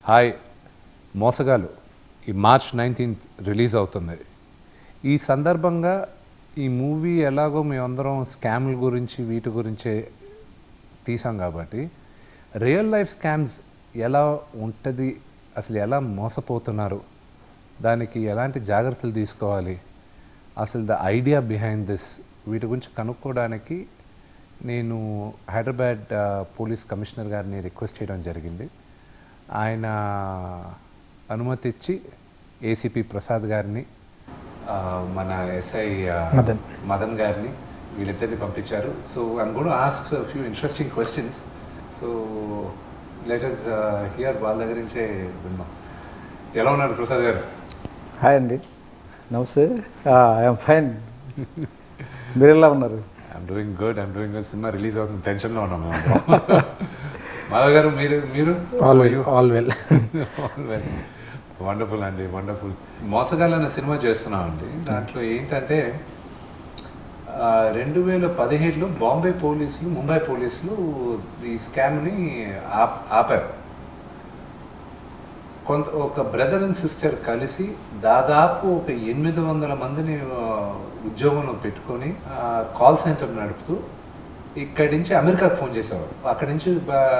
Hi మోసగాలు ఈ March nineteenth release అవుతుంది ఈ సందర్భంగా ఈ మూవీ ఎలాగో మేమందరం స్కామ్ల గురించి వీటి గురించే తీసాం కాబట్టి రియల్ లైఫ్ స్కామ్స్ ఎలా ఉంటుంది అసలు ఎలా మోసపోతున్నారు దానికి ఎలాంటి జాగ్రత్తలు తీసుకోవాలి అసలు ద ఐడియా బిహైండ్ దిస్ వీటి గురించి కనుక్కోవడానికి నేను హైదరాబాద్ ఆ, పోలీస్ కమిషనర్ గారిని రిక్వెస్ట్ చేయడం జరిగింది ఆయన అనుమతి ఇచ్చి ఏసీపీ ప్రసాద్ గారిని ఆ, మన ఎస్ఐ మదన్. మదన్ గారిని వీళ్ళిద్దరిని పంపించారు so I'm got ask few interesting questions so let's hear వాళ్ళ దగ్గర నుంచే విన్నాం ఎలా ఉన్నారు ప్రసాద్ గారు హాయ్ అండి నమస్తే ఐఎమ్ ఫైన్ మీరు ఎలా ఉన్నారు I'm doing good I'm doing good cinema release అవుతుంది టెన్షన్లో ఉన్నాం మేము మాధవ్ గారు మీరు మీరు all well all well wonderful అండి వండర్ఫుల్ మోసగాళ్ళు అనే సినిమా చేస్తున్నాం అండి దాంట్లో ఏంటంటే ఆ, రెండు వేల పదిహేడులో బాంబే పోలీసులు ముంబై పోలీసులు ఈ స్కామ్ని ఆప్ ఆపారు కొంత ఒక బ్రదర్ అండ్ సిస్టర్ కలిసి దాదాపు ఒక ఎనిమిది వందల మందిని ఆ, ఉద్యోగంలో పెట్టుకొని కాల్ సెంటర్ నడుపుతూ ఇక్కడి నుంచి అమెరికాకు ఫోన్ చేసేవారు అక్కడి నుంచి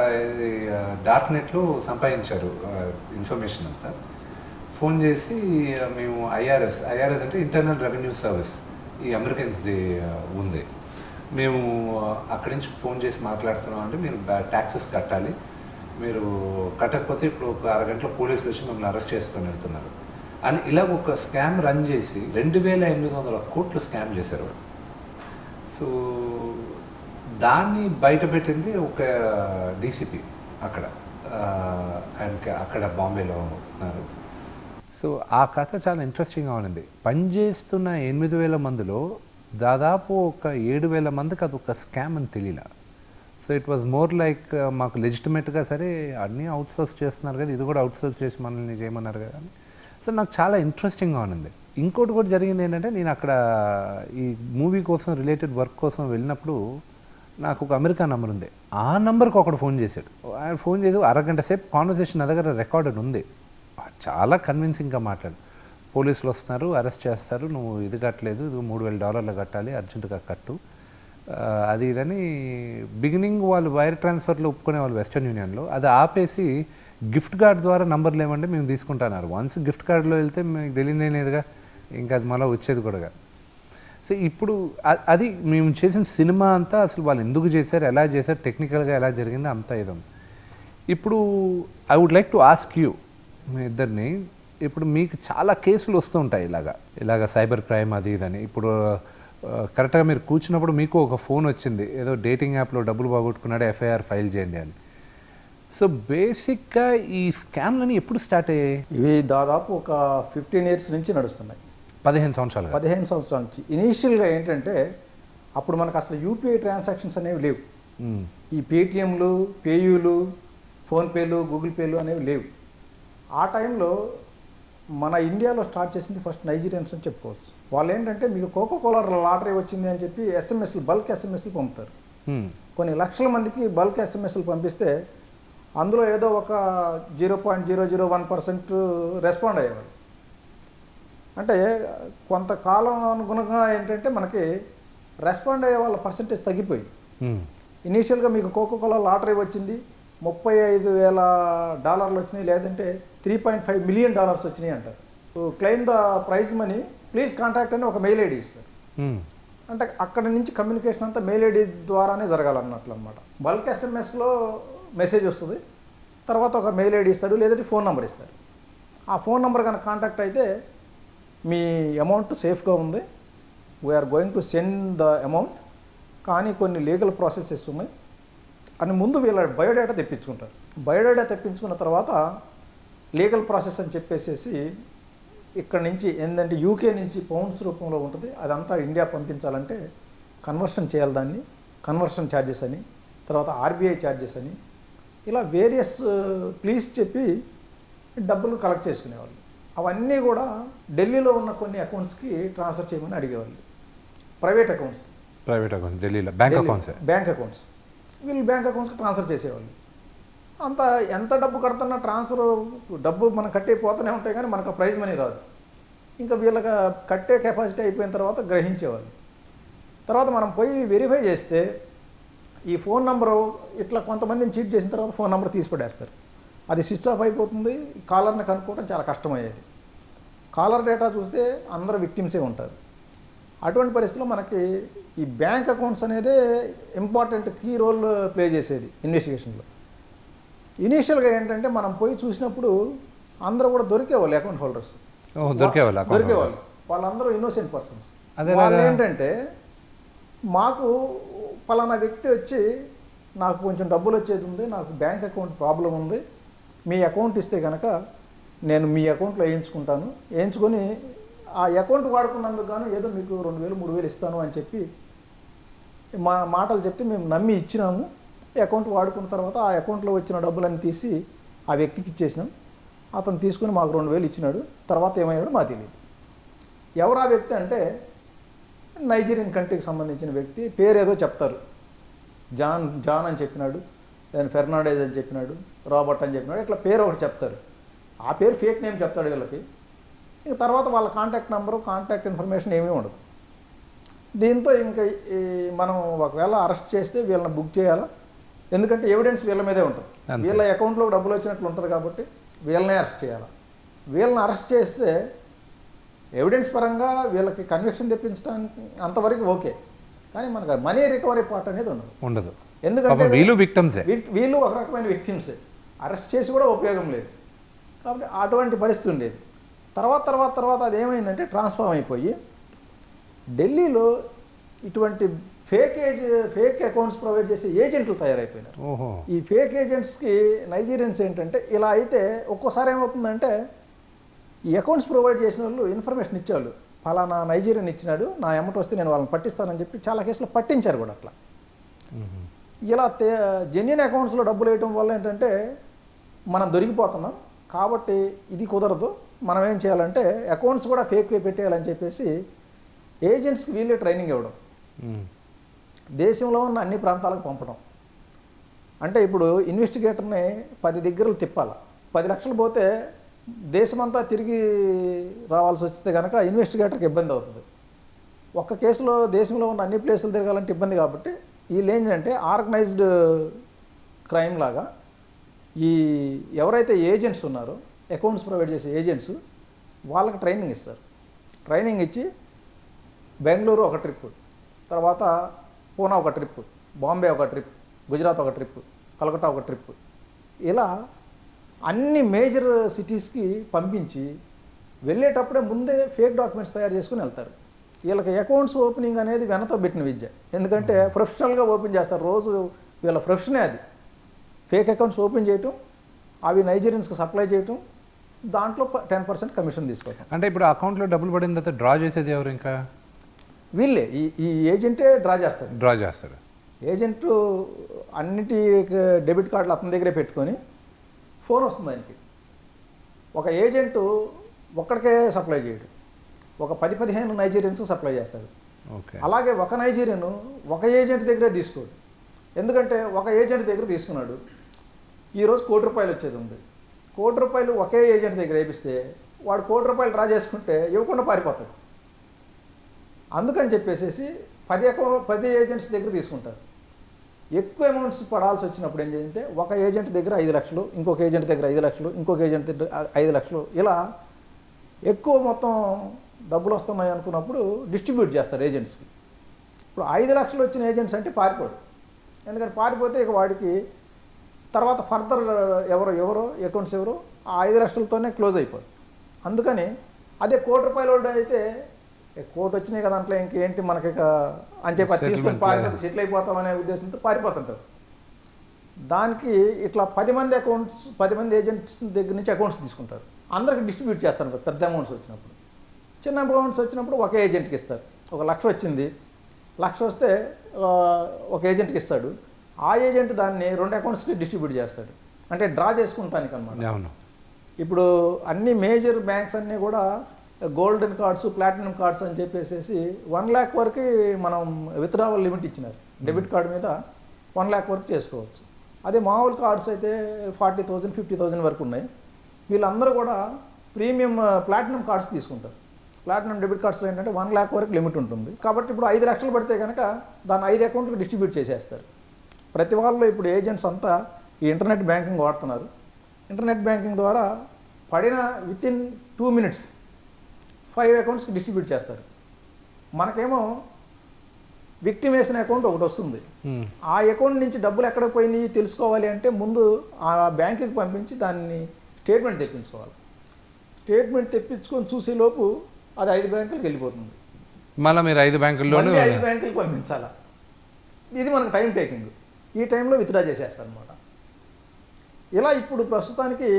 డార్క్ నెట్లో సంపాదించారు ఇన్ఫర్మేషన్ అంతా ఫోన్ చేసి ఆ, మేము ఐఆర్ఎస్ ఐఆర్ఎస్ అంటే ఇంటర్నల్ రెవెన్యూ సర్వీస్ ఈ అమెరికన్స్ది ఆ, ఉంది మేము ఆ, అక్కడి నుంచి ఫోన్ చేసి మాట్లాడుతున్నాం అంటే మీరు ట్యాక్సెస్ కట్టాలి మీరు కట్టకపోతే ఇప్పుడు ఒక అరగంటలో పోలీసులు వచ్చి మిమ్మల్ని అరెస్ట్ చేసుకొని వెళ్తున్నారు అని ఇలా ఒక స్కామ్ రన్ చేసి రెండు వేల ఎనిమిది వందల కోట్లు స్కామ్ చేశారు వాళ్ళు సో దాన్ని బయటపెట్టింది ఒక డీసీపీ అక్కడ ఆ, ఆయనకి అక్కడ బాంబేలో ఉన్నారు సో ఆ కథ చాలా ఇంట్రెస్టింగ్గా ఉండింది పనిచేస్తున్న ఎనిమిది వేల మందిలో దాదాపు ఒక ఏడు వేల మందికి అది ఒక స్కామ్ అని తెలియలా so it was more like మాకు లెజిటిమేట్గా సరే అన్నీ అవుట్ సోర్స్ చేస్తున్నారు కదా ఇది కూడా అవుట్ సోర్స్ చేసి మనల్ని చేయమన్నారు కదా అని సో నాకు చాలా ఇంట్రెస్టింగ్గా ఉన్నింది ఇంకోటి కూడా జరిగింది ఏంటంటే నేను అక్కడ ఈ మూవీ కోసం రిలేటెడ్ వర్క్ కోసం వెళ్ళినప్పుడు నాకు ఒక అమెరికా నెంబర్ ఉంది ఆ నెంబర్కి ఒకడు ఫోన్ చేశాడు ఆయన ఫోన్ చేసి అరగంట సేపు కాన్వర్సేషన్ నా దగ్గర రికార్డెడ్ ఉంది చాలా కన్విన్సింగ్గా మాట్లాడు పోలీసులు వస్తున్నారు అరెస్ట్ చేస్తారు నువ్వు ఇది కట్టలేదు ఇది మూడు వేల డాలర్లు కట్టాలి అర్జెంటుగా కట్టు ఆ, అది ఇదని బిగినింగ్ వాళ్ళు వైర్ ట్రాన్స్ఫర్లో ఒప్పుకునే వాళ్ళు వెస్టర్న్ యూనియన్లో అది ఆపేసి గిఫ్ట్ కార్డ్ ద్వారా నంబర్లు ఏమంటే మేము తీసుకుంటున్నారు వన్స్ గిఫ్ట్ కార్డులో వెళ్తే మీకు తెలియదేనేదిగా ఇంకా అది మళ్ళీ వచ్చేది కూడా కాదు. సో ఇప్పుడు అ- అది మేము చేసిన సినిమా అంతా అసలు వాళ్ళు ఎందుకు చేశారు ఎలా చేశారు టెక్నికల్గా ఎలా జరిగిందో అంతా ఇదం ఇప్పుడు I would like to ask you మీ ఇద్దరిని ఇప్పుడు మీకు చాలా కేసులు వస్తూ ఉంటాయి ఇలాగా ఇలాగ సైబర్ క్రైమ్ అది ఇదని ఇప్పుడు ఆ, కరెక్ట్గా మీరు కూర్చున్నప్పుడు మీకు ఒక ఫోన్ వచ్చింది ఏదో డేటింగ్ యాప్లో డబ్బులు పోగొట్టుకున్నాడు ఎఫ్ఐఆర్ ఫైల్ చేయండి అని సో బేసిక్గా ఈ స్కామ్లని ఎప్పుడు స్టార్ట్ అయ్యాయి ఇవి దాదాపు ఒక ఫిఫ్టీన్ ఇయర్స్ నుంచి నడుస్తున్నాయి పదిహేను సంవత్సరాలుగా పదిహేను సంవత్సరాల నుంచి ఇనీషియల్గా ఏంటంటే అప్పుడు మనకు అసలు యూపీఐ ట్రాన్సాక్షన్స్ అనేవి లేవు మ్మ్. ఈ పేటిఎంలు పేయూలు ఫోన్పేలు గూగుల్ పేలు అనేవి లేవు ఆ టైంలో మన ఇండియాలో స్టార్ట్ చేసింది ఫస్ట్ నైజీరియన్స్ అని చెప్పుకోవచ్చు వాళ్ళు ఏంటంటే మీకు కోకో కోలా లాటరీ వచ్చింది అని చెప్పి ఎస్ఎంఎస్లు బల్క్ ఎస్ఎంఎస్లు పంపుతారు మ్మ్. కొన్ని లక్షల మందికి బల్క్ ఎస్ఎంఎస్లు పంపిస్తే అందులో ఏదో ఒక zero point zero zero one percent respond అయ్యేవారు అంటే కొంతకాలం అనుగుణంగా ఏంటంటే మనకి రెస్పాండ్ అయ్యే వాళ్ళ పర్సంటేజ్ తగ్గిపోయింది మ్మ్. ఇనీషియల్గా మీకు కోకోకోలా లాటరీ వచ్చింది ముప్పై ఐదు వేల డాలర్లు వచ్చినాయి లేదంటే three point five million dollars వచ్చినాయి అంటారు claim the prize money please contact అని ఒక మెయిల్ ఐడి ఇస్తారు మ్మ్. అంటే అక్కడ నుంచి కమ్యూనికేషన్ అంతా మెయిల్ ఐడి ద్వారానే జరగాలన్నట్లు అనమాట బల్క్ ఎస్ఎంఎస్లో మెసేజ్ వస్తుంది తర్వాత ఒక మెయిల్ ఐడి ఇస్తాడు లేదంటే ఫోన్ నెంబర్ ఇస్తాడు ఆ ఫోన్ నెంబర్ కనుక కాంటాక్ట్ అయితే మీ అమౌంట్ సేఫ్గా ఉంది we are going to send the amount కానీ కొన్ని లీగల్ ప్రాసెసెస్ ఉన్నాయి అని ముందు వీళ్ళ బయోడేటా తెప్పించుకుంటారు బయోడేటా తెప్పించుకున్న తర్వాత లీగల్ ప్రాసెస్ అని చెప్పేసేసి ఇక్కడ నుంచి ఏంటంటే యూకే నుంచి పౌండ్స్ రూపంలో ఉంటుంది అదంతా ఇండియా పంపించాలంటే కన్వర్షన్ చేయాలి దాన్ని కన్వర్షన్ ఛార్జెస్ అని తర్వాత ఆర్బీఐ ఛార్జెస్ అని ఇలా వేరియస్ ప్లీజ్ చెప్పి డబ్బులు కలెక్ట్ చేసుకునేవాళ్ళు అవన్నీ కూడా ఢిల్లీలో ఉన్న కొన్ని అకౌంట్స్కి ట్రాన్స్ఫర్ చేయమని అడిగేవాళ్ళు ప్రైవేట్ అకౌంట్స్ ప్రైవేట్ అకౌంట్స్ ఢిల్లీలో bank Delhi- accounts bank accounts వీళ్ళు బ్యాంక్ అకౌంట్స్కి ట్రాన్స్ఫర్ చేసేవాళ్ళు అంత ఎంత డబ్బు కడుతున్నా ట్రాన్స్ఫర్ డబ్బు మనం కట్టే పోతూనే ఉంటాయి కానీ మనకు ప్రైజ్ మనీ రాదు ఇంకా వీళ్ళకి కట్టే కెపాసిటీ అయిపోయిన తర్వాత గ్రహించేవాళ్ళు తర్వాత మనం పోయి వెరిఫై చేస్తే ఈ ఫోన్ నంబరు ఇట్లా కొంతమందిని చీట్ చేసిన తర్వాత ఫోన్ నెంబర్ తీసి పడేస్తారు అది స్విచ్ ఆఫ్ అయిపోతుంది కాలర్ని కనుక్కోవడం చాలా కష్టమయ్యేది కాలర్ డేటా చూస్తే అందరూ విక్టిమ్సే ఉంటారు అటువంటి పరిస్థితిలో మనకి ఈ బ్యాంక్ అకౌంట్స్ అనేది ఇంపార్టెంట్ కీ రోల్ ప్లే చేసేది ఇన్వెస్టిగేషన్లో ఇనీషియల్గా ఏంటంటే మనం పోయి చూసినప్పుడు అందరూ కూడా దొరికేవాళ్ళు అకౌంట్ హోల్డర్స్ ఓ దొరికేవాళ్ళు account దొరికేవాళ్ళు వాళ్ళందరూ ఇన్నోసెంట్ పర్సన్స్ అదే వాళ్ళు లాగా- ఏంటంటే మాకు పలానా వ్యక్తి వచ్చి నాకు కొంచెం డబ్బులు వచ్చేది ఉంది నాకు బ్యాంక్ అకౌంట్ ప్రాబ్లం ఉంది మీ అకౌంట్ ఇస్తే కనుక నేను మీ అకౌంట్లో వేయించుకుంటాను వేయించుకొని ఆ అకౌంట్ వాడుకున్నందుకు గాను ఏదో మీకు రెండు వేలు మూడు వేలు ఇస్తాను అని చెప్పి మా మాటలు చెప్తే మేము నమ్మి ఇచ్చినాము ఈ అకౌంట్ వాడుకున్న తర్వాత ఆ అకౌంట్లో వచ్చిన డబ్బులన్నీ తీసి ఆ వ్యక్తికి ఇచ్చేసినాం అతను తీసుకుని మాకు రెండు వేలు ఇచ్చినాడు తర్వాత ఏమయ్యాడో మాకు తెలియదు ఎవరు ఆ వ్యక్తి అంటే నైజీరియన్ కంట్రీకి సంబంధించిన వ్యక్తి పేరు ఏదో చెప్తారు జాన్ జాన్ అని చెప్పినాడు దాని ఫెర్నాండేజ్ అని చెప్పినాడు రాబర్ట్ అని చెప్పినాడు ఇట్లా పేరు ఒకటి చెప్తారు ఆ పేరు ఫేక్ నేమ్ చెప్తాడు వీళ్ళకి ఇంక తర్వాత వాళ్ళ కాంటాక్ట్ నెంబరు కాంటాక్ట్ ఇన్ఫర్మేషన్ ఏమీ ఉండదు దీంతో ఇంకా ఈ మనం ఒకవేళ అరెస్ట్ చేస్తే వీళ్ళని బుక్ చేయాలా ఎందుకంటే ఎవిడెన్స్ వీళ్ళ మీదే ఉంటుంది అంతే. వీళ్ళ అకౌంట్లో డబ్బులు వచ్చినట్లు ఉంటుంది కాబట్టి వీళ్ళనే అరెస్ట్ చేయాలి వీళ్ళని అరెస్ట్ చేస్తే ఎవిడెన్స్ పరంగా వీళ్ళకి కన్విక్షన్ తెప్పించడానికి అంతవరకు ఓకే కానీ మనకు మనీ రికవరీ పార్ట్ అనేది ఉండదు ఉండదు ఎందుకంటే పాపం వీళ్ళు విక్టమ్సే వీ- వీళ్ళు ఒక రకమైన విక్టిమ్సే అరెస్ట్ చేసి కూడా ఉపయోగం లేదు కాబట్టి అటువంటి పరిస్థితి ఉండేది తర్వాత తర్వాత తర్వాత అది ఏమైందంటే ట్రాన్స్ఫార్మ్ అయిపోయి ఢిల్లీలో ఇటువంటి fake age fake accounts provide చేసే ఏజెంట్లు తయారైపోయినారు ఓహో ఈ ఫేక్ ఏజెంట్స్కి నైజీరియన్స్ ఏంటంటే ఇలా అయితే ఒక్కోసారి ఏమవుతుందంటే ఈ అకౌంట్స్ ప్రొవైడ్ చేసిన వాళ్ళు ఇన్ఫర్మేషన్ ఇచ్చేవాళ్ళు ఫలానా నైజీరియన్ ఇచ్చినాడు నా ఎమ్మట వస్తే నేను వాళ్ళని పట్టిస్తానని చెప్పి చాలా కేసులు పట్టించారు కూడా అట్లా మ్మ్. ఇలా తే జెన్యున్ అకౌంట్స్లో డబ్బులు వేయటం వల్ల ఏంటంటే మనం దొరికిపోతున్నాం కాబట్టి ఇది కుదరదు మనం ఏం చేయాలంటే అకౌంట్స్ కూడా ఫేక్ వే పెట్టేయాలని చెప్పేసి ఏజెంట్స్కి వీళ్ళే ట్రైనింగ్ ఇవ్వడం మ్మ్. దేశంలో ఉన్న అన్ని ప్రాంతాలకు పంపడం అంటే ఇప్పుడు ఇన్వెస్టిగేటర్ని పది దగ్గరలు తిప్పాలి పది లక్షలు పోతే దేశమంతా తిరిగి రావాల్సి వస్తే కనుక ఇన్వెస్టిగేటర్కి ఇబ్బంది అవుతుంది ఒక్క కేసులో దేశంలో ఉన్న అన్ని ప్లేసులు తిరగాలంటే ఇబ్బంది కాబట్టి వీళ్ళు ఏంటంటే ఆర్గనైజ్డ్ క్రైమ్ లాగా ఈ ఎవరైతే ఏజెంట్స్ ఉన్నారో అకౌంట్స్ ప్రొవైడ్ చేసే ఏజెంట్స్ వాళ్ళకి ట్రైనింగ్ ఇస్తారు ట్రైనింగ్ ఇచ్చి బెంగళూరు ఒక ట్రిప్ తర్వాత పూనా ఒక ట్రిప్ బాంబే ఒక ట్రిప్ గుజరాత్ ఒక ట్రిప్ కలకత్తా ఒక ట్రిప్ ఇలా అన్ని మేజర్ సిటీస్కి పంపించి వెళ్ళేటప్పుడే ముందే ఫేక్ డాక్యుమెంట్స్ తయారు చేసుకుని వెళ్తారు వీళ్ళకి అకౌంట్స్ ఓపెనింగ్ అనేది వెనతో పెట్టిన విద్య ఎందుకంటే ప్రొఫెషనల్గా ఓపెన్ చేస్తారు రోజు వీళ్ళ ప్రొఫెషనే అది ఫేక్ అకౌంట్స్ ఓపెన్ చేయటం అవి నైజీరియన్స్కి సప్లై చేయటం దాంట్లో టెన్ పర్సెంట్ కమిషన్ తీసుకోవటం అంటే ఇప్పుడు అకౌంట్లో డబ్బులు పడిన తర్వాత డ్రా చేసేది ఎవరు ఇంకా వీళ్ళే ఈ ఈ ఏజెంటే డ్రా చేస్తారు డ్రా చేస్తారు ఏజెంట్ అన్నిటి డెబిట్ కార్డులు అతని దగ్గరే పెట్టుకొని ఫోన్ వస్తుంది ఆయనకి ఒక ఏజెంటు ఒక్కడికే సప్లై చేయడు ఒక పది పదిహేను నైజీరియన్స్కి సప్లై చేస్తాడు ఓకే అలాగే ఒక నైజీరియన్ ఒక ఏజెంట్ దగ్గరే తీసుకోడు ఎందుకంటే ఒక ఏజెంట్ దగ్గర తీసుకున్నాడు ఈరోజు కోటి రూపాయలు వచ్చేది ఉంది కోటి రూపాయలు ఒకే ఏజెంట్ దగ్గర వేపిస్తే వాడు కోటి రూపాయలు డ్రా చేసుకుంటే ఇవ్వకుండా పారిపోతాడు అందుకని చెప్పేసేసి పది అకౌంట్ పది ఏజెంట్స్ దగ్గర తీసుకుంటారు ఎక్కువ అమౌంట్స్ పడాల్సి వచ్చినప్పుడు ఏం చేయంటే ఒక ఏజెంట్ దగ్గర ఐదు లక్షలు ఇంకొక ఏజెంట్ దగ్గర ఐదు లక్షలు ఇంకొక ఏజెంట్ దగ్గర ఐదు లక్షలు ఇలా ఎక్కువ మొత్తం డబ్బులు వస్తున్నాయి అనుకున్నప్పుడు డిస్ట్రిబ్యూట్ చేస్తారు ఏజెంట్స్కి ఇప్పుడు ఐదు లక్షలు వచ్చిన ఏజెంట్స్ అంటే పారిపోడు ఎందుకంటే పారిపోతే ఇక వాడికి తర్వాత ఫర్దర్ ఎవరో ఎవరో అకౌంట్స్ ఎవరో ఆ ఐదు లక్షలతోనే క్లోజ్ అయిపోదు అందుకని అదే కోటి రూపాయల వాడు అయితే "ఏ, కోటి వచ్చినాయి కదా దాంట్లో ఇంకేంటి మనకి ఇక అని చెప్పి అది తీసుకొని Settlement పారిపోతే సెటిల్ అయిపోతామనే ఉద్దేశంతో పారిపోతుంటారు దానికి ఇట్లా పది మంది అకౌంట్స్ పది మంది ఏజెంట్స్ దగ్గర నుంచి అకౌంట్స్ తీసుకుంటారు అందరికి డిస్ట్రిబ్యూట్ చేస్తారు కదా, పెద్ద అమౌంట్స్ వచ్చినప్పుడు చిన్న అమౌంట్స్ వచ్చినప్పుడు ఒక ఏజెంట్కి ఇస్తారు ఒక లక్ష వచ్చింది లక్ష వస్తే ఆ, ఒక ఏజెంట్కి ఇస్తాడు ఆ ఏజెంట్ దాన్ని రెండు అకౌంట్స్కి డిస్ట్రిబ్యూట్ చేస్తాడు అంటే డ్రా చేసుకుంటానికి అనమాట అవును ఇప్పుడు అన్ని మేజర్ బ్యాంక్స్ అన్నీ కూడా గోల్డెన్ కార్డ్స్ ప్లాటినం కార్డ్స్ అని చెప్పేసి వన్ ల్యాక్ వరకు మనం విత్డ్రావల్ లిమిట్ ఇచ్చినారు డెబిట్ కార్డు మీద వన్ ల్యాక్ వరకు చేసుకోవచ్చు అదే మామూలు కార్డ్స్ అయితే ఫార్టీ థౌజండ్ ఫిఫ్టీ థౌజండ్ వరకు ఉన్నాయి వీళ్ళందరూ కూడా ప్రీమియం ప్లాటినం కార్డ్స్ తీసుకుంటారు ప్లాటినం డెబిట్ కార్డ్స్లో ఏంటంటే వన్ ల్యాక్ వరకు లిమిట్ ఉంటుంది కాబట్టి ఇప్పుడు ఐదు లక్షలు పడితే కనుక దాన్ని ఐదు అకౌంట్కి డిస్ట్రిబ్యూట్ చేసేస్తారు ప్రతి వాళ్ళు ఇప్పుడు ఏజెంట్స్ అంతా ఈ ఇంటర్నెట్ బ్యాంకింగ్ వాడుతున్నారు ఇంటర్నెట్ బ్యాంకింగ్ ద్వారా పడిన within two minutes five అకౌంట్స్కి డిస్ట్రిబ్యూట్ చేస్తారు మనకేమో విక్టిమ్ వేసిన అకౌంట్ ఒకటి వస్తుంది ఉమ్. ఆ అకౌంట్ నుంచి డబ్బులు ఎక్కడ పోయినాయి తెలుసుకోవాలి అంటే ముందు ఆ బ్యాంకుకి పంపించి దాన్ని స్టేట్మెంట్ తెప్పించుకోవాలి స్టేట్మెంట్ తెప్పించుకొని చూసేలోపు అది ఐదు బ్యాంకులకు వెళ్ళిపోతుంది మళ్ళీ మీరు ఐదు బ్యాంకుల్లోనూ మళ్ళీ ఐదు బ్యాంకులకు పంపించాలా ఇది మనకు టైం టేకింగ్ ఈ టైంలో విత్డ్రా చేసేస్తారు అనమాట ఇలా ఇప్పుడు ప్రస్తుతానికి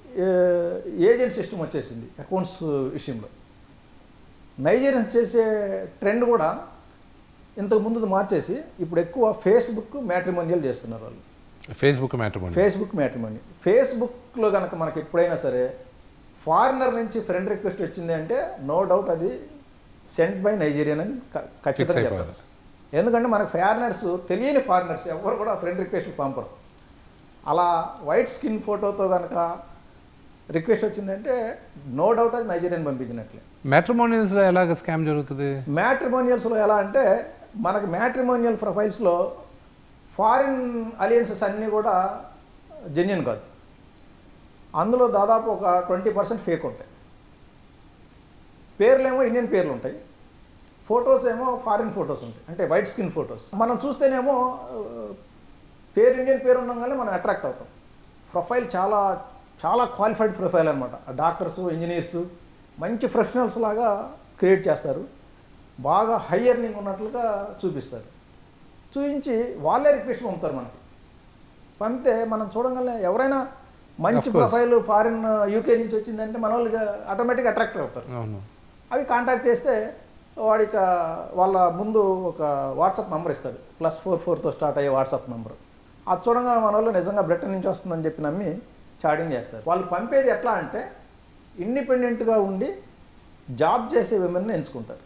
ఏజెంట్ సిస్టమ్ వచ్చేసింది అకౌంట్స్ విషయంలో నైజీరియన్స్ చేసే ట్రెండ్ కూడా ఇంతకు ముందు మార్చేసి ఇప్పుడు ఎక్కువ ఫేస్బుక్ మ్యాట్రిమోనియల్ చేస్తున్నారు వాళ్ళు ఫేస్బుక్ మ్యాటర్ ఫేస్బుక్ మ్యాట్రిమోని ఫేస్బుక్లో కనుక మనకి ఎప్పుడైనా సరే ఫారినర్ నుంచి ఫ్రెండ్ రిక్వెస్ట్ వచ్చింది అంటే నో డౌట్ అది సెంట్ బై నైజీరియన్ అని క- ఖచ్చితంగా అయిపోవాలి. చెప్పచ్చు ఎందుకంటే మనకు ఫారినర్స్ తెలియని ఫారినర్స్ ఎవరు కూడా ఫ్రెండ్ రిక్వెస్ట్ పంపరు అలా వైట్ స్కిన్ ఫోటోతో కనుక రిక్వెస్ట్ వచ్చిందంటే నో డౌట్ అది నైజీరియన్ పంపించినట్లే మ్యాట్రిమోనియల్స్లో ఎలాగ స్కామ్ జరుగుతుంది మ్యాట్రిమోనియల్స్లో ఎలా అంటే మనకి మ్యాట్రిమోనియల్ ప్రొఫైల్స్లో ఫారిన్ అలియన్సెస్ అన్నీ కూడా జెన్యున్ కాదు అందులో దాదాపు ఒక ట్వంటీ పర్సెంట్ ఫేక్ ఉంటాయి పేర్లేమో ఇండియన్ పేర్లు ఉంటాయి ఫొటోస్ ఏమో ఫారిన్ ఫొటోస్ ఉంటాయి అంటే వైట్ స్కిన్ ఫొటోస్ మనం చూస్తేనేమో ఆ, పేరు ఇండియన్ పేరు ఉండగానే మనం అట్రాక్ట్ అవుతాం ప్రొఫైల్ చాలా చాలా క్వాలిఫైడ్ ప్రొఫైల్ అనమాట డాక్టర్స్ ఇంజనీర్స్ మంచి ప్రొఫెషనల్స్ లాగా క్రియేట్ చేస్తారు బాగా హై ఎర్నింగ్ ఉన్నట్లుగా చూపిస్తారు చూపించి వాళ్ళే రిక్వెస్ట్ పంపుతారు మనకి పంపితే మనం చూడగానే ఎవరైనా మంచి Of course. Profile foreign UK నుంచి వచ్చిందంటే మన వాళ్ళు ఆటోమేటిక్గా అట్రాక్ట్ అవుతారు అవును అవి కాంటాక్ట్ చేస్తే వాడిక వాళ్ళ ముందు ఒక వాట్సాప్ నెంబర్ ఇస్తాడు ప్లస్ ఫోర్ ఫోర్తో స్టార్ట్ అయ్యే వాట్సాప్ నెంబర్ అది చూడంగా మన వాళ్ళు నిజంగా బ్రిటన్ నుంచి వస్తుందని చెప్పి నమ్మి చాటింగ్ చేస్తారు వాళ్ళు పంపేది ఎట్లా అంటే ఇండిపెండెంట్గా ఉండి జాబ్ చేసే విమెన్ని ఎంచుకుంటారు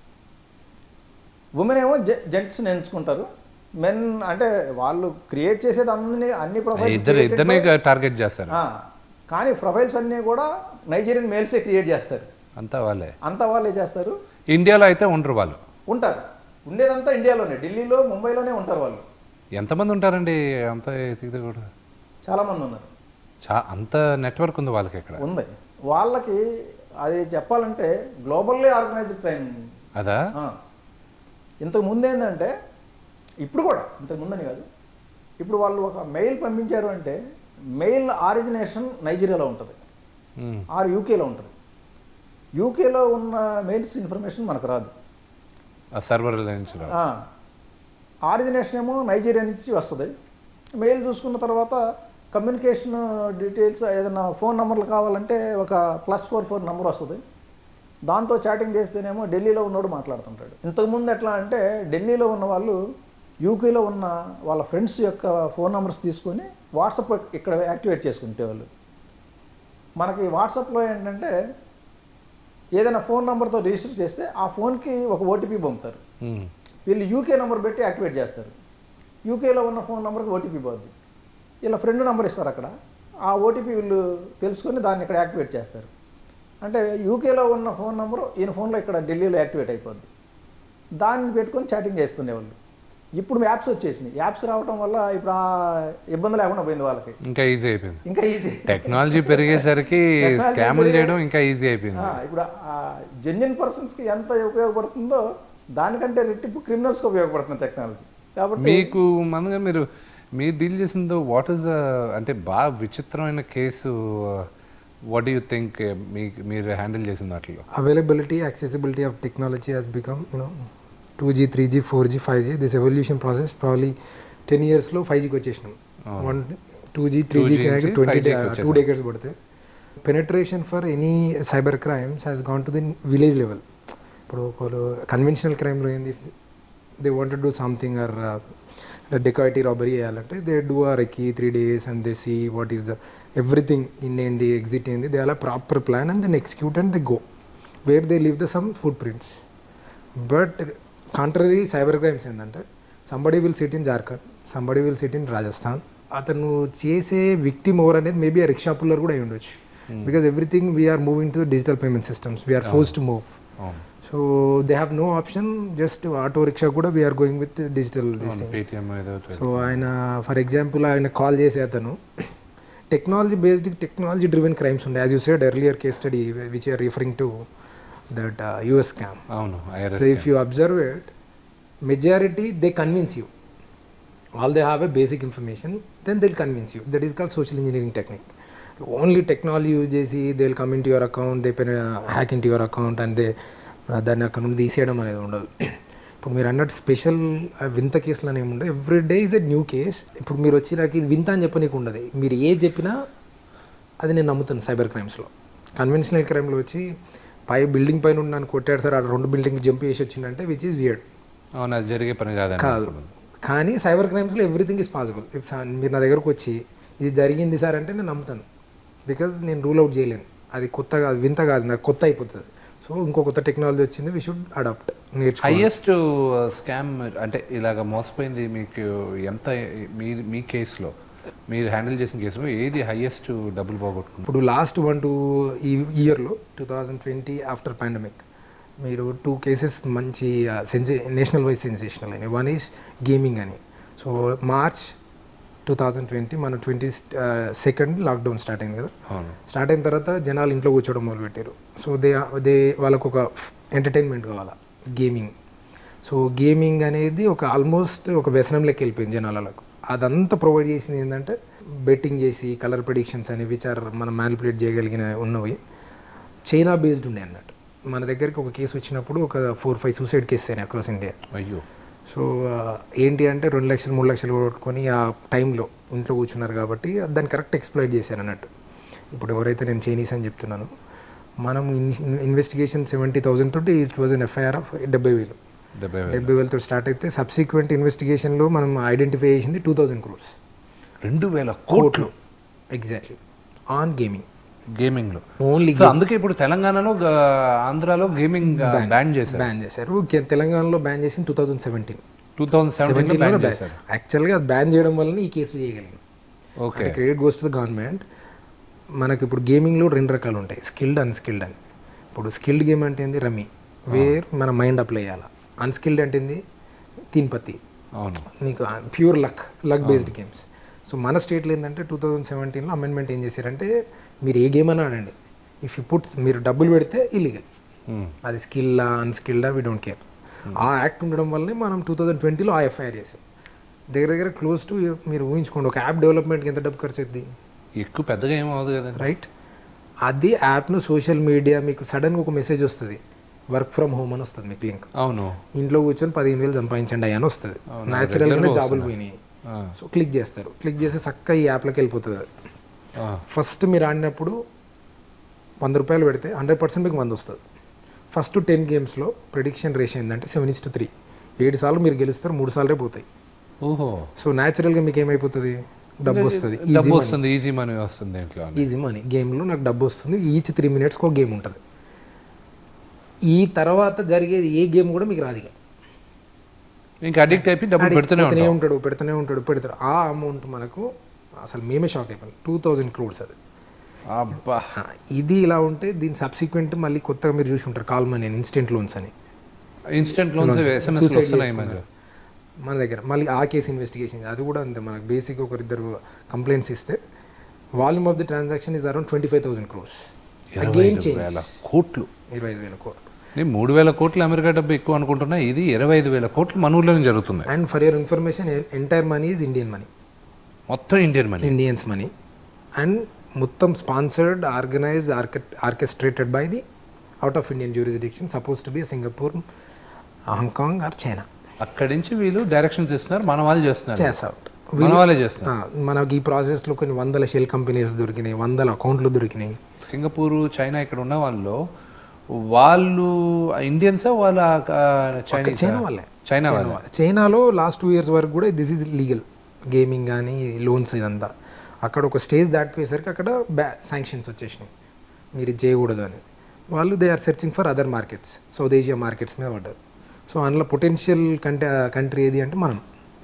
ఉమెన్ ఏమో జెంట్స్ని ఎంచుకుంటారు మెన్ అంటే వాళ్ళు క్రియేట్ చేసేది అన్ని అన్ని ప్రొఫైల్స్ ఇద్దరు ఇద్దరిని టార్గెట్ చేస్తారు కానీ ప్రొఫైల్స్ అన్నీ కూడా నైజీరియన్ మేల్సే క్రియేట్ చేస్తారు అంతా వాళ్ళే అంతా వాళ్ళే చేస్తారు ఇండియాలో అయితే ఉండరు వాళ్ళు ఉంటారు ఉండేదంతా ఇండియాలోనే ఢిల్లీలో ముంబైలోనే ఉంటారు వాళ్ళు ఎంతమంది ఉంటారండి అంత ఎతికితే కూడా చాలామంది ఉన్నారు చా అంత నెట్వర్క్ ఉంది వాళ్ళకి ఇక్కడ ఉంది వాళ్ళకి అది చెప్పాలంటే గ్లోబల్లీ ఆర్గనైజ్డ్ క్రైమ్ అదా ఇంతకు ముందు ఏంటంటే ఇప్పుడు కూడా ఇంతకు ముందని కాదు ఇప్పుడు వాళ్ళు ఒక మెయిల్ పంపించారు అంటే మెయిల్ ఆరిజినేషన్ నైజీరియాలో ఉంటుంది ఉమ్. ఆర్ యూకేలో ఉంటుంది యూకేలో ఉన్న మెయిల్స్ ఇన్ఫర్మేషన్ మనకు రాదు ఆ సర్వర్ నుంచి రా. ఆరిజినేషన్ ఏమో నైజీరియా నుంచి వస్తుంది మెయిల్ చూసుకున్న తర్వాత కమ్యూనికేషన్ డీటెయిల్స్ ఏదైనా ఫోన్ నెంబర్లు కావాలంటే ఒక ప్లస్ ఫోర్ ఫోర్ నెంబర్ వస్తుంది దాంతో చాటింగ్ చేస్తేనేమో ఢిల్లీలో ఉన్నోడు మాట్లాడుతుంటాడు ఇంతకుముందు ఎట్లా అంటే ఢిల్లీలో ఉన్న వాళ్ళు యూకేలో ఉన్న వాళ్ళ ఫ్రెండ్స్ యొక్క ఫోన్ నెంబర్స్ తీసుకొని వాట్సాప్ ఇక్కడ యాక్టివేట్ చేసుకుంటే వాళ్ళు మనకి వాట్సాప్లో ఏంటంటే ఏదైనా ఫోన్ నెంబర్తో రిజిస్టర్ చేస్తే ఆ ఫోన్కి ఒక ఓటీపీ పంపుతారు ఉమ్. వీళ్ళు యూకే నెంబర్ పెట్టి యాక్టివేట్ చేస్తారు యూకేలో ఉన్న ఫోన్ నెంబర్కి ఓటీపీ పోద్ది ఇలా ఫ్రెండ్ నెంబర్ ఇస్తారు అక్కడ ఆ ఓటీపీ వీళ్ళు తెలుసుకొని దాన్ని ఇక్కడ యాక్టివేట్ చేస్తారు అంటే యూకేలో ఉన్న ఫోన్ నెంబరు ఈయన ఫోన్లో ఇక్కడ ఢిల్లీలో యాక్టివేట్ అయిపోద్ది దాన్ని పెట్టుకొని చాటింగ్ చేస్తుండేవాళ్ళు ఇప్పుడు యాప్స్ వచ్చేసినాయి యాప్స్ రావడం వల్ల ఇప్పుడు ఆ ఇబ్బంది లేకుండా పోయింది వాళ్ళకి ఇంకా ఈజీ అయిపోయింది ఇంకా ఈజీ టెక్నాలజీ పెరిగేసరికి Technology స్కాములు పెరిగే- చేయడం ఇంకా ఈజీ అయిపోయింది ఆ, ఇప్పుడు జెన్యున్ పర్సన్స్కి ఎంత ఉపయోగపడుతుందో దానికంటే రెట్టింపు క్రిమినల్స్కి ఉపయోగపడుతుంది టెక్నాలజీ కాబట్టి మీకు మనగా మీరు మీరు డీల్ చేసిందో వాట్ ఈస్ అంటే బాగా విచిత్రమైన కేసు వాట్ యూ థింక్ మీ మీరు హ్యాండిల్ చేసిన వాటిలో availability accessibility of technology has become you know 2g 3g 4g 5g this evolution process probably 10 years లో 5g కి వచ్చేసినాం one two G three 2G G నుంచి ట్వంటీ 5G కి two వచ్చేసాం. డేకెట్స్ పడతాయి penetration for any cyber crimes has gone to the village level ఇప్పుడు ఒకరు conventional క్రైమ్లో ఏంది they want do something or dacoity robbery చేయాలంటే దే డూ ఆర్ ఎక్కి three days and they see what is the everything in ఏంటి exit ఏంది they అలా proper plan and then execute and they go where they leave the some footprints but contrary cyber crimes ఏంటంటే somebody will sit in Jharkhand somebody will sit in Rajasthan అతను చేసే victim over అనేది maybe ఆ rickshaw puller కూడా అయి ఉండొచ్చు because everything we are moving to digital payment systems we are force to move అవును so they have no option just auto rickshaw కూడా we are going with digital Paytm ఏదో ఒకటి. సో ఆయన ఫర్ ఎగ్జాంపుల్ ఆయన కాల్ చేసే అతను technology based technology driven crimes ఉండే as you said earlier case study which are referring to that US scam అవును So IRS if you observe it, majority they convince you. All they have a basic information, then they'll convince you. That is called social engineering technique. Only technology use చేసి they will come into your account they pen hack into your account and they దాన్ని అక్కడ నుండి తీసేయడం అనేది ఉండదు ఇప్పుడు మీరు అన్నట్టు స్పెషల్ వింత కేసులు అనేవి ఉండవు every day is a new case ఇప్పుడు మీరు వచ్చి నాకు ఇది వింత అని చెప్పనీకు ఉండదు మీరు ఏది చెప్పినా అది నేను నమ్ముతాను సైబర్ క్రైమ్స్లో కన్వెన్షనల్ క్రైమ్లో వచ్చి పై బిల్డింగ్ పైన ఉన్న నన్ను కొట్టాడు సార్ ఆ రెండు బిల్డింగ్ జంప్ చేసి వచ్చిందంటే విచ్ ఈస్ వియర్డ్ అవును అది జరిగే పని కాదండి కాదు కానీ సైబర్ క్రైమ్స్లో ఎవ్రీథింగ్ ఇస్ పాసిబుల్ మీరు నా దగ్గరకు వచ్చి ఇది జరిగింది సార్ అంటే నేను నమ్ముతాను బికాజ్ నేను రూల్ అవుట్ చేయలేను అది కొత్త కాదు వింత కాదు నాకు కొత్త అయిపోతుంది సో ఇంకో కొత్త టెక్నాలజీ వచ్చింది వి షుడ్ అడాప్ట్ నేర్చుకో హైయెస్ట్ స్కామ్ అంటే ఇలాగ మోసపోయింది మీకు ఎంత మీ మీ కేసులో మీరు హ్యాండిల్ చేసిన కేసులో ఏది హైయెస్ట్ డబ్బులు పోగొట్టుకున్నారు ఇప్పుడు లాస్ట్ వన్ టూ ఈ ఇయర్లో two thousand twenty after pandemic మీరు టూ కేసెస్ మంచి సెన్సే నేషనల్ వైజ్ సెన్సేషనల్ అయినాయి వన్ ఈజ్ గేమింగ్ అని so March two thousand twenty మన ట్వంటీ సెకండ్ లాక్డౌన్ స్టార్ట్ అయింది కదా అవును స్టార్ట్ అయిన తర్వాత జనాలు ఇంట్లో కూర్చోవడం మొదలుపెట్టారు సో దే దే వాళ్ళకు ఒక ఎంటర్టైన్మెంట్ కావాలా గేమింగ్ సో గేమింగ్ అనేది ఒక ఆల్మోస్ట్ ఒక వ్యసనం లెక్క వెళ్ళిపోయింది జనాలకు అదంతా ప్రొవైడ్ చేసింది ఏంటంటే బెట్టింగ్ చేసి కలర్ ప్రిడిక్షన్స్ అని విచార్ మనం మ్యానిపులేట్ చేయగలిగిన ఉన్నవి చైనా బేస్డ్ ఉండే అన్నట్టు మన దగ్గరికి ఒక కేసు వచ్చినప్పుడు ఒక ఫోర్ ఫైవ్ సూసైడ్ కేసెస్ అయినాయి అక్రాస్ ఇండియా అయ్యో సో ఆ, ఏంటి అంటే రెండు లక్షలు మూడు లక్షలు కొట్టుకొని ఆ టైంలో ఇంట్లో కూర్చున్నారు కాబట్టి దాన్ని కరెక్ట్ ఎక్స్ప్లైట్ చేశారు అన్నట్టు ఇప్పుడు ఎవరైతే నేను చైనీస్ అని చెప్తున్నాను మనం ఇన్వెస్టిగేషన్ సెవెంటీ థౌసండ్ తోటి it was an FIR of డెబ్బై వేలు డెబ్బై వేలు డెబ్బై వేలతో స్టార్ట్ అయితే సబ్సిక్వెంట్ ఇన్వెస్టిగేషన్లో మనం ఐడెంటిఫై చేసింది టూ థౌజండ్ క్రోర్స్ రెండు వేల కోట్లు ఎగ్జాక్ట్లీ ఆన్ గేమింగ్ గేమింగ్ లో ఓన్లీ సో అందుకే ఇప్పుడు తెలంగాణలో గ- ఆంధ్రాలో గేమింగ్ బ్యాన్ చేశారు బ్యాన్ చేశారు కే- తెలంగాణలో బ్యాన్ చేసింది two thousand seventeen two thousand seventeen ban చేశారు యాక్చువల్గా అది బ్యాన్ చేయడం వల్లనే ఈ కేసు చేయగలిగింది okay credit goes to the government మనకి ఇప్పుడు గేమింగ్లో రెండు రకాలు ఉంటాయి స్కిల్డ్ అన్స్కిల్డ్ అని ఇప్పుడు స్కిల్డ్ గేమ్ అంటే ఏంది రమ్మీ వేర్ మన మైండ్ అప్లై చేయాలి అన్స్కిల్డ్ అంటే ఏంది తీన్పత్తి అవును నీకు pure luck luck based games so మన స్టేట్లో ఏంటంటే టూ థౌజండ్ సెవెంటీన్లో అమెండ్మెంట్ ఏం చేశారంటే మీరు ఏ గేమ్ అని ఆడండి ఇఫ్ యూ పుట్ మీరు డబ్బులు పెడితే ఇల్లీగల్ Hmm. అది స్కిల్లా అన్స్కిల్డా వీ డోంట్ కేర్ ఆ యాక్ట్ ఉండడం వల్లనే మనం టూ థౌజండ్ ట్వంటీలో ఆ ఎఫ్ఐఆర్ చేసాం దగ్గర దగ్గర క్లోజ్ టు మీరు ఊహించుకోండి ఒక యాప్ డెవలప్మెంట్కి ఎంత డబ్బు ఖర్చు అవుతుంది ఎక్కువ పెద్దగా ఏం అవ్వదు కదండి రైట్ అది యాప్ను సోషల్ మీడియా మీకు సడన్గా ఒక మెసేజ్ వస్తుంది వర్క్ ఫ్రమ్ హోమ్ అని వస్తుంది మీకు లింక్ అవును ఇంట్లో కూర్చొని పదిహేను వేలు సంపాదించండి అయ్యా అని వస్తుంది న్యాచురల్గానే జాబులు పోయినాయి ఆ, సో క్లిక్ చేస్తారు క్లిక్ చేస్తే చక్కగా ఈ యాప్లోకి వెళ్ళిపోతుంది అది ఆ, ఫస్ట్ మీరు ఆడినప్పుడు వంద రూపాయలు పెడితే హండ్రెడ్ పర్సెంట్ మీకు వంద వస్తుంది ఫస్ట్ టెన్ గేమ్స్లో ప్రిడిక్షన్ రేషియో ఏంటంటే సెవెన్ ఇస్ టు త్రీ ఏడు సార్లు మీరు గెలుస్తారు మూడు సార్లే పోతాయి ఓహో సో న్యాచురల్గా మీకు ఏమైపోతుంది డబ్బు వస్తుంది డబ్బు వస్తుంది ఈజీ మనీ వస్తుంది దీంట్లో ఈజీ మనీ గేమ్లో నాకు డబ్బు వస్తుంది ఈచ్ త్రీ మినిట్స్కి ఒక గేమ్ ఉంటుంది ఈ తర్వాత జరిగేది ఏ గేమ్ కూడా మీకు రాదు ఇక ఇంకా అడిక్ట్ అయిపోయి డబ్బులు పెడుతూనే పెడుతూనే ఉంటాం ఉంటాడు పెడుతూనే ఉంటాడు పెడతాడు ఆ అమౌంట్ మనకు అసలు మేమే షాక్ అయిపోయాం టూ థౌజండ్ క్రోడ్స్ అది అబ్బా ఆ, ఇది ఇలా ఉంటే దీని సబ్సిక్వెంట్ మళ్ళీ కొత్తగా మీరు చూసి ఉంటారు కాల్ మనీ ఇన్స్టెంట్ లోన్స్ అని ఇన్స్టెంట్ లోన్స్ ఎస్ఎంఎస్ Suicide వస్తున్నాయి ఈ మధ్య చేసుకున్నారు. మన దగ్గర మళ్ళీ ఆ కేసు ఇన్వెస్టిగేషన్ అది కూడా అంతే మనకు బేసిక్ ఒకరిద్దరు కంప్లైంట్స్ ఇస్తే volume of the transaction is around twenty five thousand crores again change వేల కోట్లు ఇరవై ఐదు వేల కోట్లు నేను మూడు వేల కోట్లు అమెరికా డబ్బు ఎక్కువ అనుకుంటున్నా ఇది ఇరవై ఐదు వేల కోట్లు మన ఊర్లోనే జరుగుతుంది and for your information entire money is Indian money మొత్తం Indian money Indians money and మొత్తం sponsored organized orchestrated by the out of Indian jurisdiction suppose to be Singapore Hong Kong or China అక్కడి నుంచి వీళ్ళు డైరెక్షన్స్ ఇస్తున్నారు మన వాళ్ళు చేస్తున్నారు చేసా మన వాళ్ళే చేస్తున్నారు మనకి ఈ ప్రాసెస్లో కొన్ని వందల షెల్ కంపెనీస్ దొరికినాయి వందల అకౌంట్లు దొరికినాయి సింగపూర్ చైనా ఇక్కడ ఉన్న వాళ్ళు వాళ్ళు ఇండియన్సా వాళ్ళ చైనీస్ చైనా వాళ్ళే చైనా చైనా వాళ్ళే వాళ్ళే. చైనాలో లాస్ట్ టూ ఇయర్స్ వరకు కూడా దిస్ ఈజ్ లీగల్ గేమింగ్ కానీ లోన్స్ ఇదంతా అక్కడ ఒక స్టేజ్ దాటిపోయేసరికి అక్కడ బ్యా శాంక్షన్స్ వచ్చేసినాయి మీరు ఇది చేయకూడదు అని వాళ్ళు they are searching for other markets South Asia markets మీద పడ్డారు సో అందులో పొటెన్షియల్ కంటే కంట్రీ ఏది అంటే మనం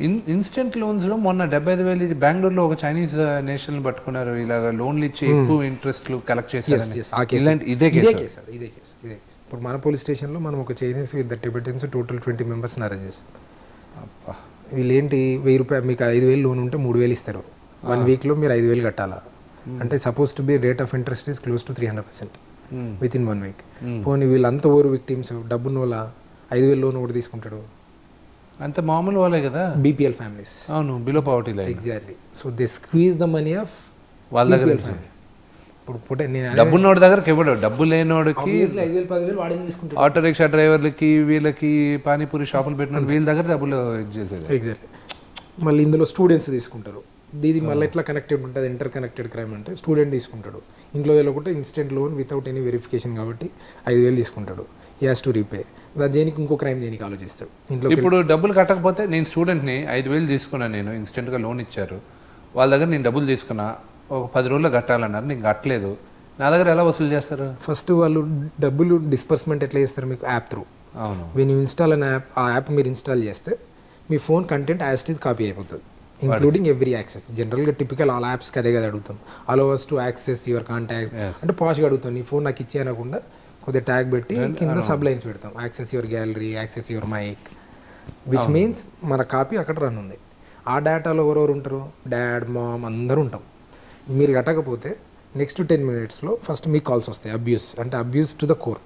ఇన్ ఇన్స్టెంట్ లోన్స్ లో మొన్న డెబ్బై ఐదు వేలు బెంగళూరులో ఒక చైనీస్ నేషనల్ పట్టుకున్నారు ఇలాగ లోన్లు ఇచ్చి ఎక్కువ ఇంట్రెస్ట్లు కలెక్ట్ Yes, చేశారు yes, ఆ case. ఇలాంటి ఇదే ఇదే కేసు కేసు అది, ఇదే కేసు ఇదే కేసు ఇప్పుడు మన పోలీస్ స్టేషన్లో మనం ఒక Chinese with the Tibetans total twenty మెంబర్స్ని అరెస్ట్ చేసాం అబ్బా. వీళ్ళు ఏంటి వెయ్యి రూపాయలు మీకు ఐదు వేలు లోన్ ఉంటే మూడు వేలు ఇస్తారు వన్ వీక్లో మీరు ఐదు వేలు కట్టాలా అంటే suppose to be rate of interest is close to three hundred percent Hmm. Within one week Hmm. పోనీ వీళ్ళంతా ఓవర్ విక్టిమ్స్ డబ్బున్న వాళ్ళ ఐదు వేలు లోన్ కూడా తీసుకుంటాడు అంత మామూలు వాళ్ళే కదా బీపీఎల్ ఫ్యామిలీస్ అవును below poverty line exactly so they squeeze the money of వాళ్ళ దగ్గర నుంచి. ఇప్పుడు పుట్టే నేను డబ్బున్నోడి దగ్గరకి ఇవ్వడు డబ్బు లేనోడికి obviously ఐదు వేలు పదివేలు వాడిని తీసుకుంటాడు ఆటో రిక్షా డ్రైవర్లకి వీళ్ళకి పానీపూరి షాపులు పెట్టిన వీళ్ళ దగ్గర డబ్బులు ఇది చేసేది ఎగ్జాక్ట్లీ మళ్ళీ ఇందులో స్టూడెంట్స్ తీసుకుంటారు ఇది మళ్ళీ ఎట్లా కనెక్టెడ్ ఉంటుంది ఇంటర్ కనెక్టెడ్ క్రైమ్ అంటే స్టూడెంట్ తీసుకుంటాడు ఇంట్లో వెళ్ళకుంటే instant loan without any verification కాబట్టి ఐదు వేలు తీసుకుంటాడు యాస్ టు రీపే దాని దేనికి ఇంకో క్రైమ్ దేనికి ఆలోచిస్తాడు ఇంట్లో ఇప్పుడు డబ్బులు కట్టకపోతే నేను స్టూడెంట్ని ఐదు వేలు తీసుకున్నాను నేను ఇన్స్టెంట్గా లోన్ ఇచ్చారు వాళ్ళ దగ్గర నేను డబ్బులు తీసుకున్నా ఒక పది రోజుల్లో కట్టాలన్నారు నేను కట్టలేదు నా దగ్గర ఎలా వసూలు చేస్తారు ఫస్ట్ వాళ్ళు డబ్బులు డిస్పర్స్మెంట్ ఎట్లా చేస్తారు మీకు యాప్ త్రూ అవును when you install an app ఆ యాప్ మీరు ఇన్స్టాల్ చేస్తే మీ phone content as is copy అయిపోతుంది ఇంక్లూడింగ్ ఎవ్రీ యాక్సెస్ జనరల్గా టిపికల్ ఆల్ యాప్స్కి అదే కదా అడుగుతాం allow us to access your contacts Yes. అంటే పాష్గా అడుగుతాం నీ ఫోన్ నాకు ఇచ్చి అనకుండా కొద్దిగా ట్యాగ్ పెట్టి కింద సబ్ లైన్స్ పెడతాం access your gallery access your mic which means మన కాపీ అక్కడ రన్ ఉంది ఆ డేటాలో ఎవరెవరు ఉంటారు డాడ్ మామ్ అందరూ ఉంటాం మీరు కట్టకపోతే నెక్స్ట్ టెన్ మినిట్స్లో ఫస్ట్ మీకు కాల్స్ వస్తాయి అబ్యూస్ అంటే abuse to the core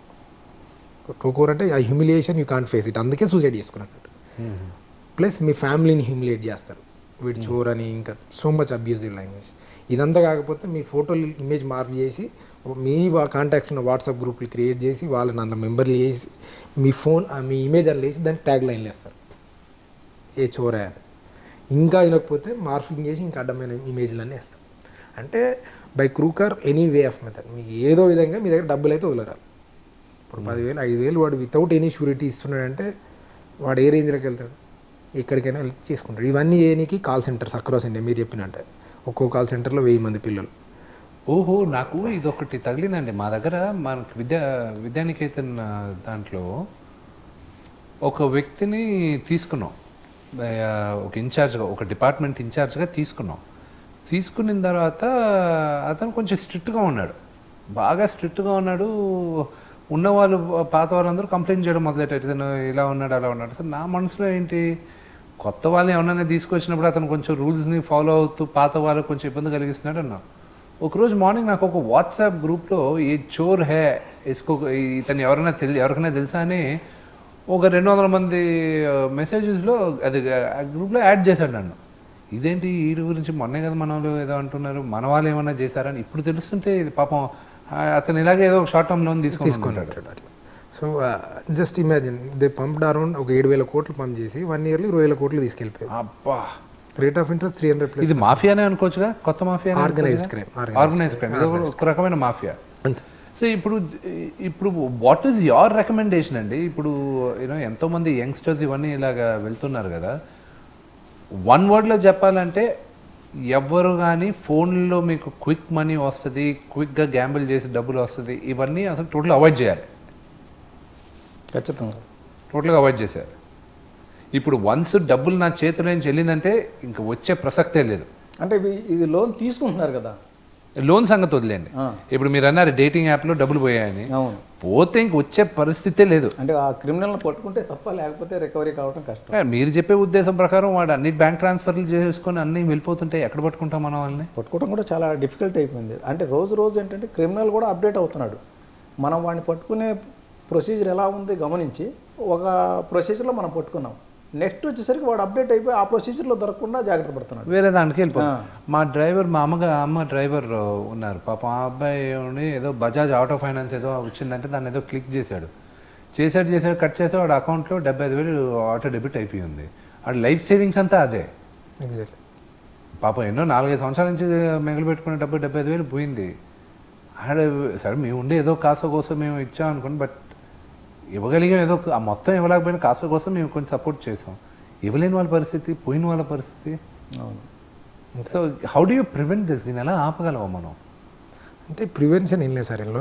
to core అంటే ఆ humiliation you can't face it అందుకే సూసైడ్ చేసుకున్నట్టు ప్లస్ మీ ఫ్యామిలీని హ్యూమిలేట్ చేస్తారు వీడు చోర్ అని ఇంకా సో మచ్ అబ్యూజివ్ లాంగ్వేజ్ ఇదంతా కాకపోతే మీ ఫోటోలు ఇమేజ్ మార్క్ చేసి మీ కాంటాక్ట్స్ ఉన్న వాట్సాప్ గ్రూప్లు క్రియేట్ చేసి వాళ్ళని అందులో మెంబర్లు చేసి మీ ఫోన్ ఆ మీ ఇమేజ్ అని వేసి దాన్ని ట్యాగ్ లైన్లు వేస్తారు ఏ చోరా అని ఇంకా వినకపోతే మార్ఫింగ్ చేసి ఇంకా అడ్డమైన ఇమేజ్లన్నీ వేస్తారు అంటే by crook or any way of method మీకు ఏదో విధంగా మీ దగ్గర డబ్బులు అయితే వదలరాలి ఇప్పుడు పదివేలు ఐదు వేలు వాడు వితౌట్ ఎనీ షూరిటీ ఇస్తున్నాడంటే వాడు ఏ రేంజ్లోకి వెళ్తాడు ఎక్కడికైనా వెళ్ళి చేసుకుంటాడు ఇవన్నీ చేయడానికి కాల్ సెంటర్స్ అక్రాస్ ఇండియా మీరు చెప్పినట్టే ఒక్కో కాల్ సెంటర్లో వెయ్యి మంది పిల్లలు ఓహో నాకు ఇదొకటి తగిలిందండి మా దగ్గర మనకి విద్యా విద్యానికేతన్ ఆ, దాంట్లో ఒక వ్యక్తిని తీసుకున్నాం ఆ, ఒక ఇన్ఛార్జ్గా ఒక డిపార్ట్మెంట్ ఇన్ఛార్జ్గా తీసుకున్నాం తీసుకున్న తర్వాత అతను కొంచెం స్ట్రిక్ట్గా ఉన్నాడు బాగా స్ట్రిక్ట్గా ఉన్నాడు ఉన్నవాళ్ళు పాత వాళ్ళందరూ కంప్లైంట్ చేయడం మొదలెట్టారు ఇతను ఇలా ఉన్నాడు అలా ఉన్నాడు సార్ నా మనసులో ఏంటి కొత్త వాళ్ళని ఎవరైనా తీసుకొచ్చినప్పుడు అతను కొంచెం రూల్స్ని ఫాలో అవుతూ పాత వాళ్ళకు కొంచెం ఇబ్బంది కలిగిస్తున్నాడు అన్నా ఒకరోజు మార్నింగ్ నాకు ఒక వాట్సాప్ గ్రూప్లో ఈ చోర్ హే ఇసుకో ఇతను ఎవరైనా తెలి ఎవరికైనా తెలుసా అని ఒక రెండు వందల మంది మెసేజెస్లో అది ఆ గ్రూప్లో యాడ్ చేశాడు నన్ను ఇదేంటి వీడి గురించి మొన్నే కదా మన వాళ్ళు ఏదో అంటున్నారు మన వాళ్ళు ఏమన్నా చేశారని ఇప్పుడు తెలుస్తుంటే ఇది పాపం ఆ, అతను ఇలాగే ఏదో ఒక షార్ట్ టర్మ్ లోన్ తీసుకొని తీసుకున్నాడు అట్లా so just imagine they pumped around ఒక ఏడు వేల కోట్లు పంప్ చేసి వన్ ఇయర్లో ఇరవై వేల కోట్లు తీసుకెళ్ళిపోయారు అబ్బా rate of interest three hundred plus ఇది మాఫియానే అనుకోవచ్చుగా కొత్త mafia Organized crime, organized organize crime ఇది ఒక- ఒక రకమైన మాఫియా అంతే సో ఇప్పుడు ఇప్పుడు వాట్ ఈస్ యువర్ రికమెండేషన్ అండి ఇప్పుడు యూనో ఎంతో మంది యంగ్స్టర్స్ ఇవన్నీ ఇలాగా వెళ్తున్నారు కదా వన్ వర్డ్లో చెప్పాలంటే ఎవరు కానీ ఫోన్లో మీకు క్విక్ మనీ వస్తుంది క్విక్గా గ్యాంబుల్ చేసి డబ్బులు వస్తుంది ఇవన్నీ అసలు టోటల్ అవాయిడ్ చేయాలి ఖచ్చితంగా టోటల్గా అవాయిడ్ చేశారు ఇప్పుడు వన్స్ డబ్బులు నా చేతిలో నుంచి వెళ్ళిందంటే ఇంకా వచ్చే ప్రసక్తే లేదు అంటే ఇవి- ఇది లోన్ తీసుకుంటున్నారు కదా లోన్ సంగతి వదిలేండి ఆ. ఇప్పుడు మీరు అన్నారు డేటింగ్ యాప్లో డబ్బులు పోయాయని అవును పోతే ఇంక వచ్చే పరిస్థితే లేదు అంటే ఆ క్రిమినల్ని పట్టుకుంటే తప్ప లేకపోతే రికవరీ కావడం కష్టం ఏ, మీరు చెప్పే ఉద్దేశం ప్రకారం వాడు అన్ని బ్యాంక్ ట్రాన్స్ఫర్లు చేసుకొని అన్ని వెళ్ళిపోతుంటే ఎక్కడ పట్టుకుంటాం మనం వాళ్ళని పట్టుకోవడం కూడా చాలా డిఫికల్ట్ అయిపోయింది అంటే రోజు రోజు ఏంటంటే క్రిమినల్ కూడా అప్డేట్ అవుతున్నాడు మనం వాడిని పట్టుకునే ప్రొసీజర్ ఎలా ఉంది గమనించి ఒక ప్రొసీజర్లో మనం పట్టుకున్నాం నెక్స్ట్ వచ్చేసరికి వాడు అప్డేట్ అయిపోయి ఆ ప్రొసీజర్లో దొరకకుండా జాగ్రత్త పడుతున్నాడు వేరే దానికి వెళ్ళిపోతాం ఆ. మా డ్రైవర్ మా అమ్మగా అమ్మ డ్రైవర్ ఉన్నారు పాపం ఆ అబ్బాయి ఉండి ఏదో బజాజ్ ఆటో ఫైనాన్స్ ఏదో వచ్చిందంటే దాన్ని ఏదో క్లిక్ చేశాడు చేశాడు చేశాడు కట్ చేసి వాడు అకౌంట్లో డెబ్బై ఐదు వేలు ఆటో డెబిట్ అయిపోయి ఉంది వాడి లైఫ్ సేవింగ్స్ అంతా అదే ఎగ్జాక్ట్లీ పాపం ఎన్నో నాలుగైదు సంవత్సరాల నుంచి మిగిలి పెట్టుకునే డబ్బు డెబ్బై ఐదు వేలు పోయింది ఆడ సరే మేము ఉండే ఏదో కాస్త కోసం మేము ఇచ్చాం అనుకోండి బట్ ఇవ్వగలిగాం ఏదో ఆ మొత్తం ఇవ్వలేకపోయినా కాస్త కోసం మేము కొంచెం సపోర్ట్ చేసాం ఇవ్వలేని వాళ్ళ పరిస్థితి పోయిన వాళ్ళ పరిస్థితి అవును so how do you prevent this దీని ఎలా ఆపగలవా మనం అంటే ప్రివెన్షన్ ఏం లేదు సార్ ఇందులో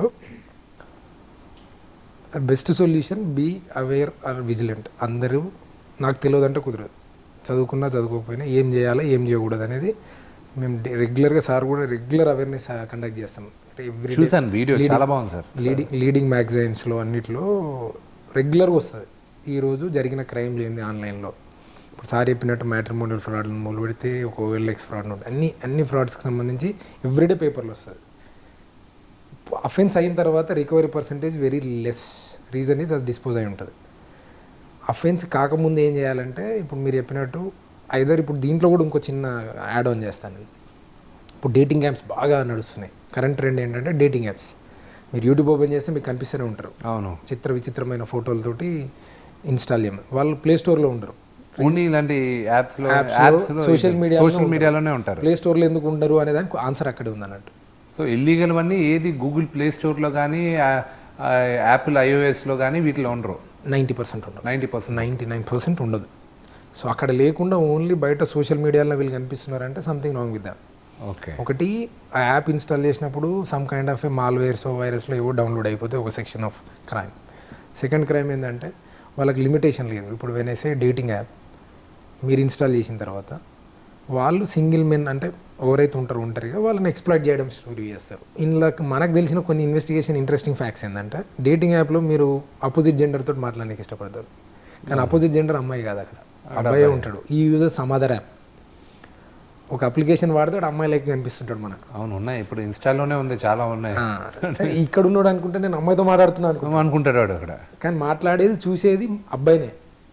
best solution be aware or vigilant అందరూ నాకు తెలియదంటే కుదరదు చదువుకున్నా చదువుకోకపోయినా ఏం చేయాలి ఏం చేయకూడదు అనేది మేము రెగ్యులర్గా సార్ కూడా రెగ్యులర్ అవేర్నెస్ కండక్ట్ చేస్తాం Every day చూసాను వీడియో leading- చాలా బాగుంది సార్ లీడింగ్ లీడింగ్ మ్యాగజైన్స్లో అన్నిట్లో రెగ్యులర్గా వస్తుంది ఈరోజు జరిగిన క్రైమ్ లేనిది ఆన్లైన్లో ఇప్పుడు సార్ చెప్పినట్టు మ్యాట్రిమోనియల్ ఫ్రాడ్ మొదలు పెడితే ఒక ఓఎల్ఎక్స్ ఫ్రాడ్ ఉంటుంది అన్ని అన్ని ఫ్రాడ్స్కి సంబంధించి ఎవ్రీడే పేపర్లో వస్తుంది అఫెన్స్ అయిన తర్వాత recovery percentage very less reason is అది డిస్పోజ్ అయి ఉంటుంది అఫెన్స్ కాకముందు ఏం చేయాలంటే ఇప్పుడు మీరు చెప్పినట్టు ఐదర్ ఇప్పుడు దీంట్లో కూడా ఇంకో చిన్న యాడ్ ఆన్ చేస్తాను నేను. ఇప్పుడు డేటింగ్ యాప్స్ బాగా నడుస్తున్నాయి కరెంట్ ట్రెండ్ ఏంటంటే డేటింగ్ యాప్స్ మీరు యూట్యూబ్ ఓపెన్ చేస్తే మీకు కనిపిస్తూనే ఉంటారు అవును చిత్ర విచిత్రమైన ఫోటోలతోటి ఇన్స్టాల్ చేయమని వాళ్ళు ప్లే స్టోర్లో ఉండరు ఓన్లీ ఇలాంటి యాప్స్ లో Apps లో, యాప్స్ social media లో సోషల్ ఉంటారు. మీడియాలోనే ఉంటారు ప్లే స్టోర్లో ఎందుకు ఉండరు అనే దానికి ఆన్సర్ అక్కడే ఉంది అన్నట్టు సో ఇల్లీగల్ అన్నీ ఏది గూగుల్ ప్లే స్టోర్లో కానీ యాపిల్ ఐఓఎస్లో కానీ వీటిలో ఉండరు నైంటీ పర్సెంట్ ఉండదు ninety percent ninety nine percent ఉండదు సో అక్కడ లేకుండా ఓన్లీ బయట సోషల్ మీడియాలో వీళ్ళు కనిపిస్తున్నారంటే something wrong with them okay ఒకటి ఆ యాప్ ఇన్స్టాల్ చేసినప్పుడు some kind of a malwares వైరస్లో ఏవో డౌన్లోడ్ అయిపోతే ఒక section of crime second crime ఏంటంటే వాళ్ళకి లిమిటేషన్ లేదు ఇప్పుడు వెనేసే డేటింగ్ యాప్ మీరు ఇన్స్టాల్ చేసిన తర్వాత వాళ్ళు సింగిల్ మెన్ అంటే ఎవరైతే ఉంటారో ఉంటారుగా వాళ్ళని ఎక్స్ప్లాయిట్ చేయడం స్టోరీ చేస్తారు ఇందులో మనకు తెలిసిన కొన్ని ఇన్వెస్టిగేషన్ ఇంట్రెస్టింగ్ ఫ్యాక్ట్స్ ఏంటంటే డేటింగ్ యాప్లో మీరు అపోజిట్ జెండర్ తోటి మాట్లాడడానికి ఇష్టపడతారు కానీ అపోజిట్ జెండర్ అమ్మాయి కాదు అక్కడ అబ్బాయే ఉంటాడు ఈ యూజర్ సమ్ అదర్ యాప్ ఒక అప్లికేషన్ వాడితే వాడు అమ్మాయి లెక్క కనిపిస్తుంటాడు మనకు అవును ఉన్నాయి ఇప్పుడు ఇన్స్టాలోనే ఉంది చాలా ఉన్నాయి ఆ, ఇక్కడ ఉన్నాడు అనుకుంటే నేను అమ్మాయితో మాట్లాడుతున్నాను అనుకో అనుకుంటాడు వాడు అక్కడ కానీ మాట్లాడేది చూసేది అబ్బాయినే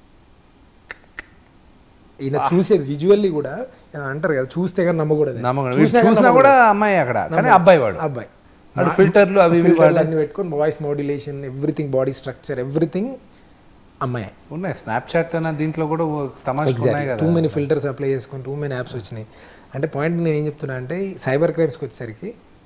ఈయన చూసేది విజువల్లీ కూడా ఆ, అంటారు కదా చూస్తే కానీ నమ్మకూడదు నమ్మకం చూసినా కూడా అమ్మాయి అక్కడ కానీ అబ్బాయి వాడు అబ్బాయి వాడు ఫిల్టర్లు అవి ఇవి ఫిల్టర్లు అన్ని పెట్టుకొని voice modulation everything body structure everything అమ్మాయి ఉన్నాయి స్నాప్చాట్ అన్న దీంట్లో కూడా తమాషా ఉన్నాయి కదా టూ మెనీ ఫిల్టర్స్ అప్లై చేసుకొని టూ మెనీ యాప్స్ వచ్చినాయి అంటే పాయింట్ నేను ఏం చెప్తున్నా అంటే సైబర్ క్రైమ్స్కి వచ్చేసరికి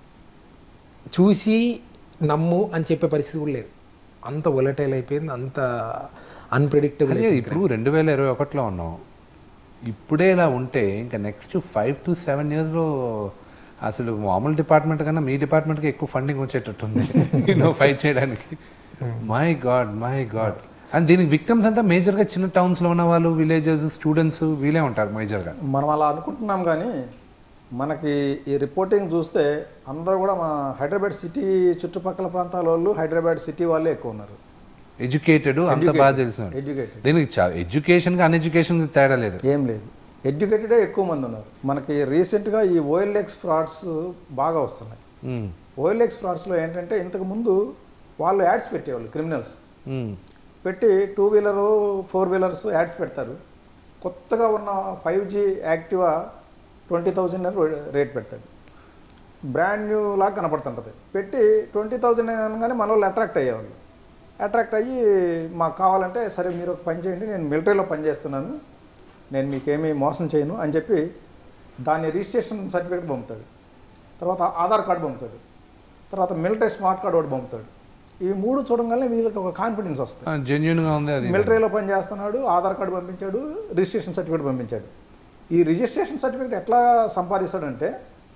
చూసి నమ్ము అని చెప్పే పరిస్థితి కూడా లేదు అంత వొలటైల్ అయిపోయింది అంత అన్ప్రెడిక్టబుల్ అదే ఇప్పుడు రెండు వేల ఇరవై ఒకటిలో ఉన్నాం ఇప్పుడే ఇలా ఉంటే ఇంకా నెక్స్ట్ ఫైవ్ టు సెవెన్ ఇయర్స్లో అసలు మామూలు డిపార్ట్మెంట్ కన్నా మీ డిపార్ట్మెంట్కి ఎక్కువ ఫండింగ్ వచ్చేటట్టుంది నేను ఫైట్ చేయడానికి my god my god and దీనికి విక్టమ్స్ అంతా మేజర్గా చిన్న టౌన్స్లో ఉన్న వాళ్ళు విలేజెస్ స్టూడెంట్స్ వీలే ఉంటారు మేజర్గా మనం అలా అనుకుంటున్నాం కానీ మనకి ఈ రిపోర్టింగ్ చూస్తే అందరూ కూడా మన హైదరాబాద్ సిటీ చుట్టుపక్కల ప్రాంతాల వాళ్ళు హైదరాబాద్ సిటీ వాళ్ళే ఎక్కువ ఉన్నారు ఎడ్యుకేటెడ్ అంత బాగా తెలిసిన ఎడ్యుకేటెడ్ దీనికి ఎడ్యుకేషన్కి అన్ఎడ్యుకేషన్కి తేడా లేదు ఏం లేదు ఎడ్యుకేటెడే ఎక్కువ మంది ఉన్నారు మనకి రీసెంట్గా ఈ ఓఎల్ఎక్స్ ఫ్రాడ్స్ బాగా వస్తున్నాయి ఉమ్, ఓఎల్ఎక్స్ ఫ్రాడ్స్లో ఏంటంటే ఇంతకు ముందు వాళ్ళు యాడ్స్ పెట్టేవాళ్ళు క్రిమినల్స్ ఉమ్, పెట్టి two wheeler four wheelers ads పెడతారు కొత్తగా ఉన్న five G Activa twenty thousand అని రేట్ పెడతాడు బ్రాండ్ న్యూ లాగా కనపడుతుంటుంది పెట్టి ట్వంటీ థౌజండ్ అనగానే మన వాళ్ళు అట్రాక్ట్ అయ్యేవాళ్ళు అట్రాక్ట్ అయ్యి మాకు కావాలంటే సరే మీరు ఒక పని చేయండి నేను మిలిటరీలో పనిచేస్తున్నాను నేను మీకేమీ మోసం చేయను అని చెప్పి దాని రిజిస్ట్రేషన్ సర్టిఫికేట్ పంపుతాడు తర్వాత ఆధార్ కార్డు పంపుతాడు తర్వాత మిలిటరీ స్మార్ట్ కార్డు ఒకటి పంపుతాడు ఇవి మూడు చూడగానే వీళ్ళకి ఒక కాన్ఫిడెన్స్ వస్తుంది ఆ, genuine గా ఉంది అది మిలిటరీలో పని చేస్తున్నాడు ఆధార్ కార్డు పంపించాడు రిజిస్ట్రేషన్ సర్టిఫికేట్ పంపించాడు ఈ రిజిస్ట్రేషన్ సర్టిఫికేట్ ఎట్లా సంపాదిస్తాడంటే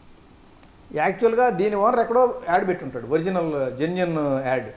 యాక్చువల్గా దీని ఓనర్ ఎక్కడో యాడ్ పెట్టుంటాడు ఒరిజినల్ జెన్యున్ యాడ్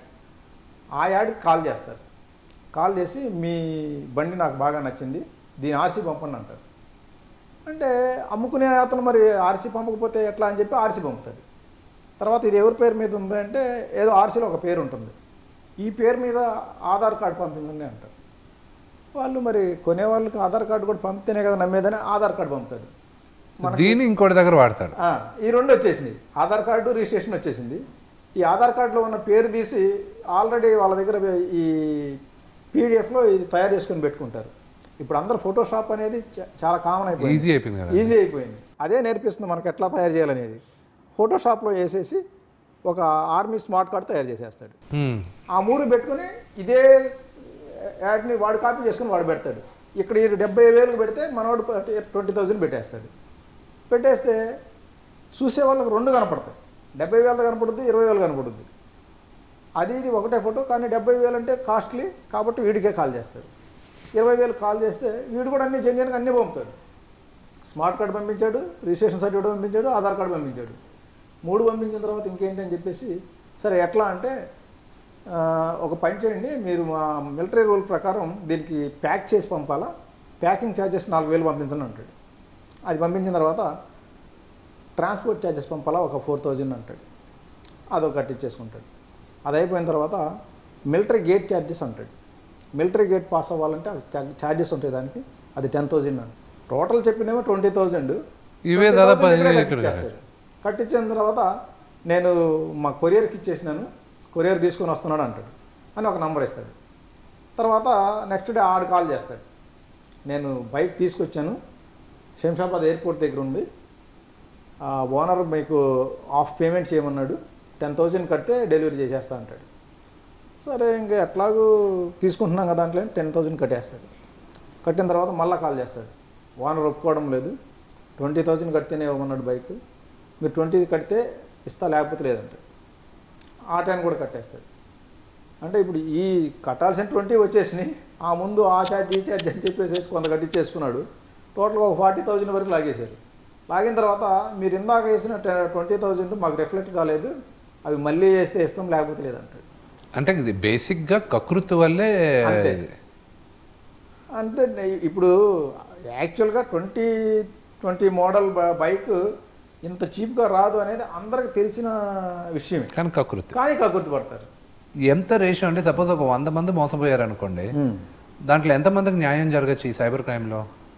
ఆ యాడ్కి కాల్ చేస్తారు కాల్ చేసి మీ బండి నాకు బాగా నచ్చింది దీని ఆర్సీ పంపండి అంటారు అంటే అమ్ముకునే అతను మరి ఆర్సీ పంపకపోతే ఎట్లా అని చెప్పి ఆర్సీ పంపుతాడు తర్వాత ఇది ఎవరి పేరు మీద ఉంది అంటే ఏదో ఆర్సీలో ఒక పేరు ఉంటుంది ఈ పేరు మీద ఆధార్ కార్డు పంపించండి అంటారు వాళ్ళు మరి కొనే వాళ్ళకి ఆధార్ కార్డు కూడా పంపితేనే కదా నమ్మేదని ఆధార్ కార్డు పంపుతాడు దీన్ని ఇంకోటి దగ్గర వాడతాడు ఆ, ఈ రెండు వచ్చేసింది ఆధార్ కార్డు రిజిస్ట్రేషన్ వచ్చేసింది ఈ ఆధార్ కార్డులో ఉన్న పేరు తీసి ఆల్రెడీ వాళ్ళ దగ్గర ఈ పీడిఎఫ్లో ఇది తయారు చేసుకొని పెట్టుకుంటారు ఇప్పుడు అందరూ ఫోటోషాప్ అనేది చా- చాలా కామన్ అయిపోయింది ఈజీ అయిపోయింది కదా ఈజీ అయిపోయింది అదే నేర్పిస్తుంది మనకు ఎట్లా తయారు చేయాలనేది ఫోటోషాప్లో వేసేసి ఒక ఆర్మీ స్మార్ట్ కార్డ్ తయారు చేసేస్తాడు ఉమ్, ఆ మూడు పెట్టుకుని ఇదే యాడ్ని వాడు కాపీ చేసుకుని వాడు పెడతాడు ఇక్కడ ఈ డెబ్బై వేలకు పెడితే మనవాడు ట్వంటీ థౌజండ్ పెట్టేస్తాడు పెట్టేస్తే చూసే వాళ్ళకి రెండు కనపడతాయి డెబ్బై వేలతో కనపడుద్ది ఇరవై వేలు కనపడుద్ది అది ఇది ఒకటే ఫోటో కానీ డెబ్బై వేలు అంటే కాస్ట్లీ కాబట్టి వీడికే కాల్ చేస్తాడు ఇరవై వేలు కాల్ చేస్తే వీడు కూడా అన్ని జెన్యున్గా అన్నీ పంపుతాడు స్మార్ట్ కార్డు పంపించాడు రిజిస్ట్రేషన్ సర్టిఫికేట్ పంపించాడు ఆధార్ కార్డు పంపించాడు మూడు పంపించిన తర్వాత ఇంకేంటి అని చెప్పేసి సరే ఎట్లా అంటే ఆ, ఒక పని చేయండి మీరు మా మిలిటరీ రూల్ ప్రకారం దీనికి ప్యాక్ చేసి పంపాలా ప్యాకింగ్ ఛార్జెస్ నాలుగు వేలు పంపించండి అంటాడు అది పంపించిన తర్వాత ట్రాన్స్పోర్ట్ ఛార్జెస్ పంపాలా ఒక ఫోర్ థౌజండ్ అంటాడు అదొక కట్టించేసుకుంటాడు అది అయిపోయిన తర్వాత మిలిటరీ గేట్ ఛార్జెస్ అంటాడు మిలిటరీ గేట్ పాస్ అవ్వాలంటే ఛార్జెస్ ఉంటాయి దానికి అది టెన్ థౌజండ్ అండి టోటల్ చెప్పిందేమో ట్వంటీ థౌజండ్ ఇవే దాదాపు అదే ఇక్కడ. కట్టించేస్తాడు కట్టించిన తర్వాత నేను మా కొరియర్కి ఇచ్చేసినాను కొరియర్ తీసుకొని వస్తున్నాడు అంటాడు అని ఒక నంబర్ ఇస్తాడు తర్వాత నెక్స్ట్ డే ఆడు కాల్ చేస్తాడు నేను బైక్ తీసుకొచ్చాను శంషాబాద్ ఎయిర్పోర్ట్ దగ్గర ఉంది ఆ ఓనర్ మీకు ఆఫ్ పేమెంట్ చేయమన్నాడు టెన్ థౌజండ్ కడితే డెలివరీ చేసేస్తా అంటాడు సరే ఇంకా ఎట్లాగూ తీసుకుంటున్నాం కదా దాంట్లో టెన్ థౌజండ్ కట్టేస్తాడు కట్టిన తర్వాత మళ్ళీ కాల్ చేస్తాడు ఓనర్ ఒప్పుకోవడం లేదు ట్వంటీ థౌజండ్ కడితేనే ఇవ్వమన్నాడు బైక్ మీరు ట్వంటీ కడితే ఇస్తా లేకపోతే లేదంటే ఆ టైం కూడా కట్టేస్తాడు అంటే ఇప్పుడు ఈ కట్టాల్సిన ట్వంటీ వచ్చేసినాయి ఆ ముందు ఆ ఛార్జ్ ఈ ఛార్జ్ అని చెప్పేసి కొంత కట్టించేసుకున్నాడు టోటల్గా ఒక ఫార్టీ థౌజండ్ వరకు లాగేశారు లాగిన తర్వాత మీరు ఇందాక వేసిన ట్వంటీ థౌజండ్ మాకు రిఫ్లెక్ట్ కాలేదు అవి మళ్ళీ వేస్తే ఇస్తాం లేకపోతే లేదంటాడు అంటే ఇది బేసిక్గా కకృతి వల్లే అంతే. అంతే నే- ఇప్పుడు యాక్చువల్గా ట్వంటీ ట్వంటీ మోడల్ బైక్ ఇంత చీప్గా రాదు అనేది అందరికి తెలిసిన విషయమే కానీ కకృతి కానీ కక్కుర్తి పడతారు ఎంత రేషియో అంటే సపోజ్ ఒక వంద మంది మోసపోయారు అనుకోండి దాంట్లో ఎంతమందికి న్యాయం జరగచ్చు ఈ సైబర్ క్రైమ్లో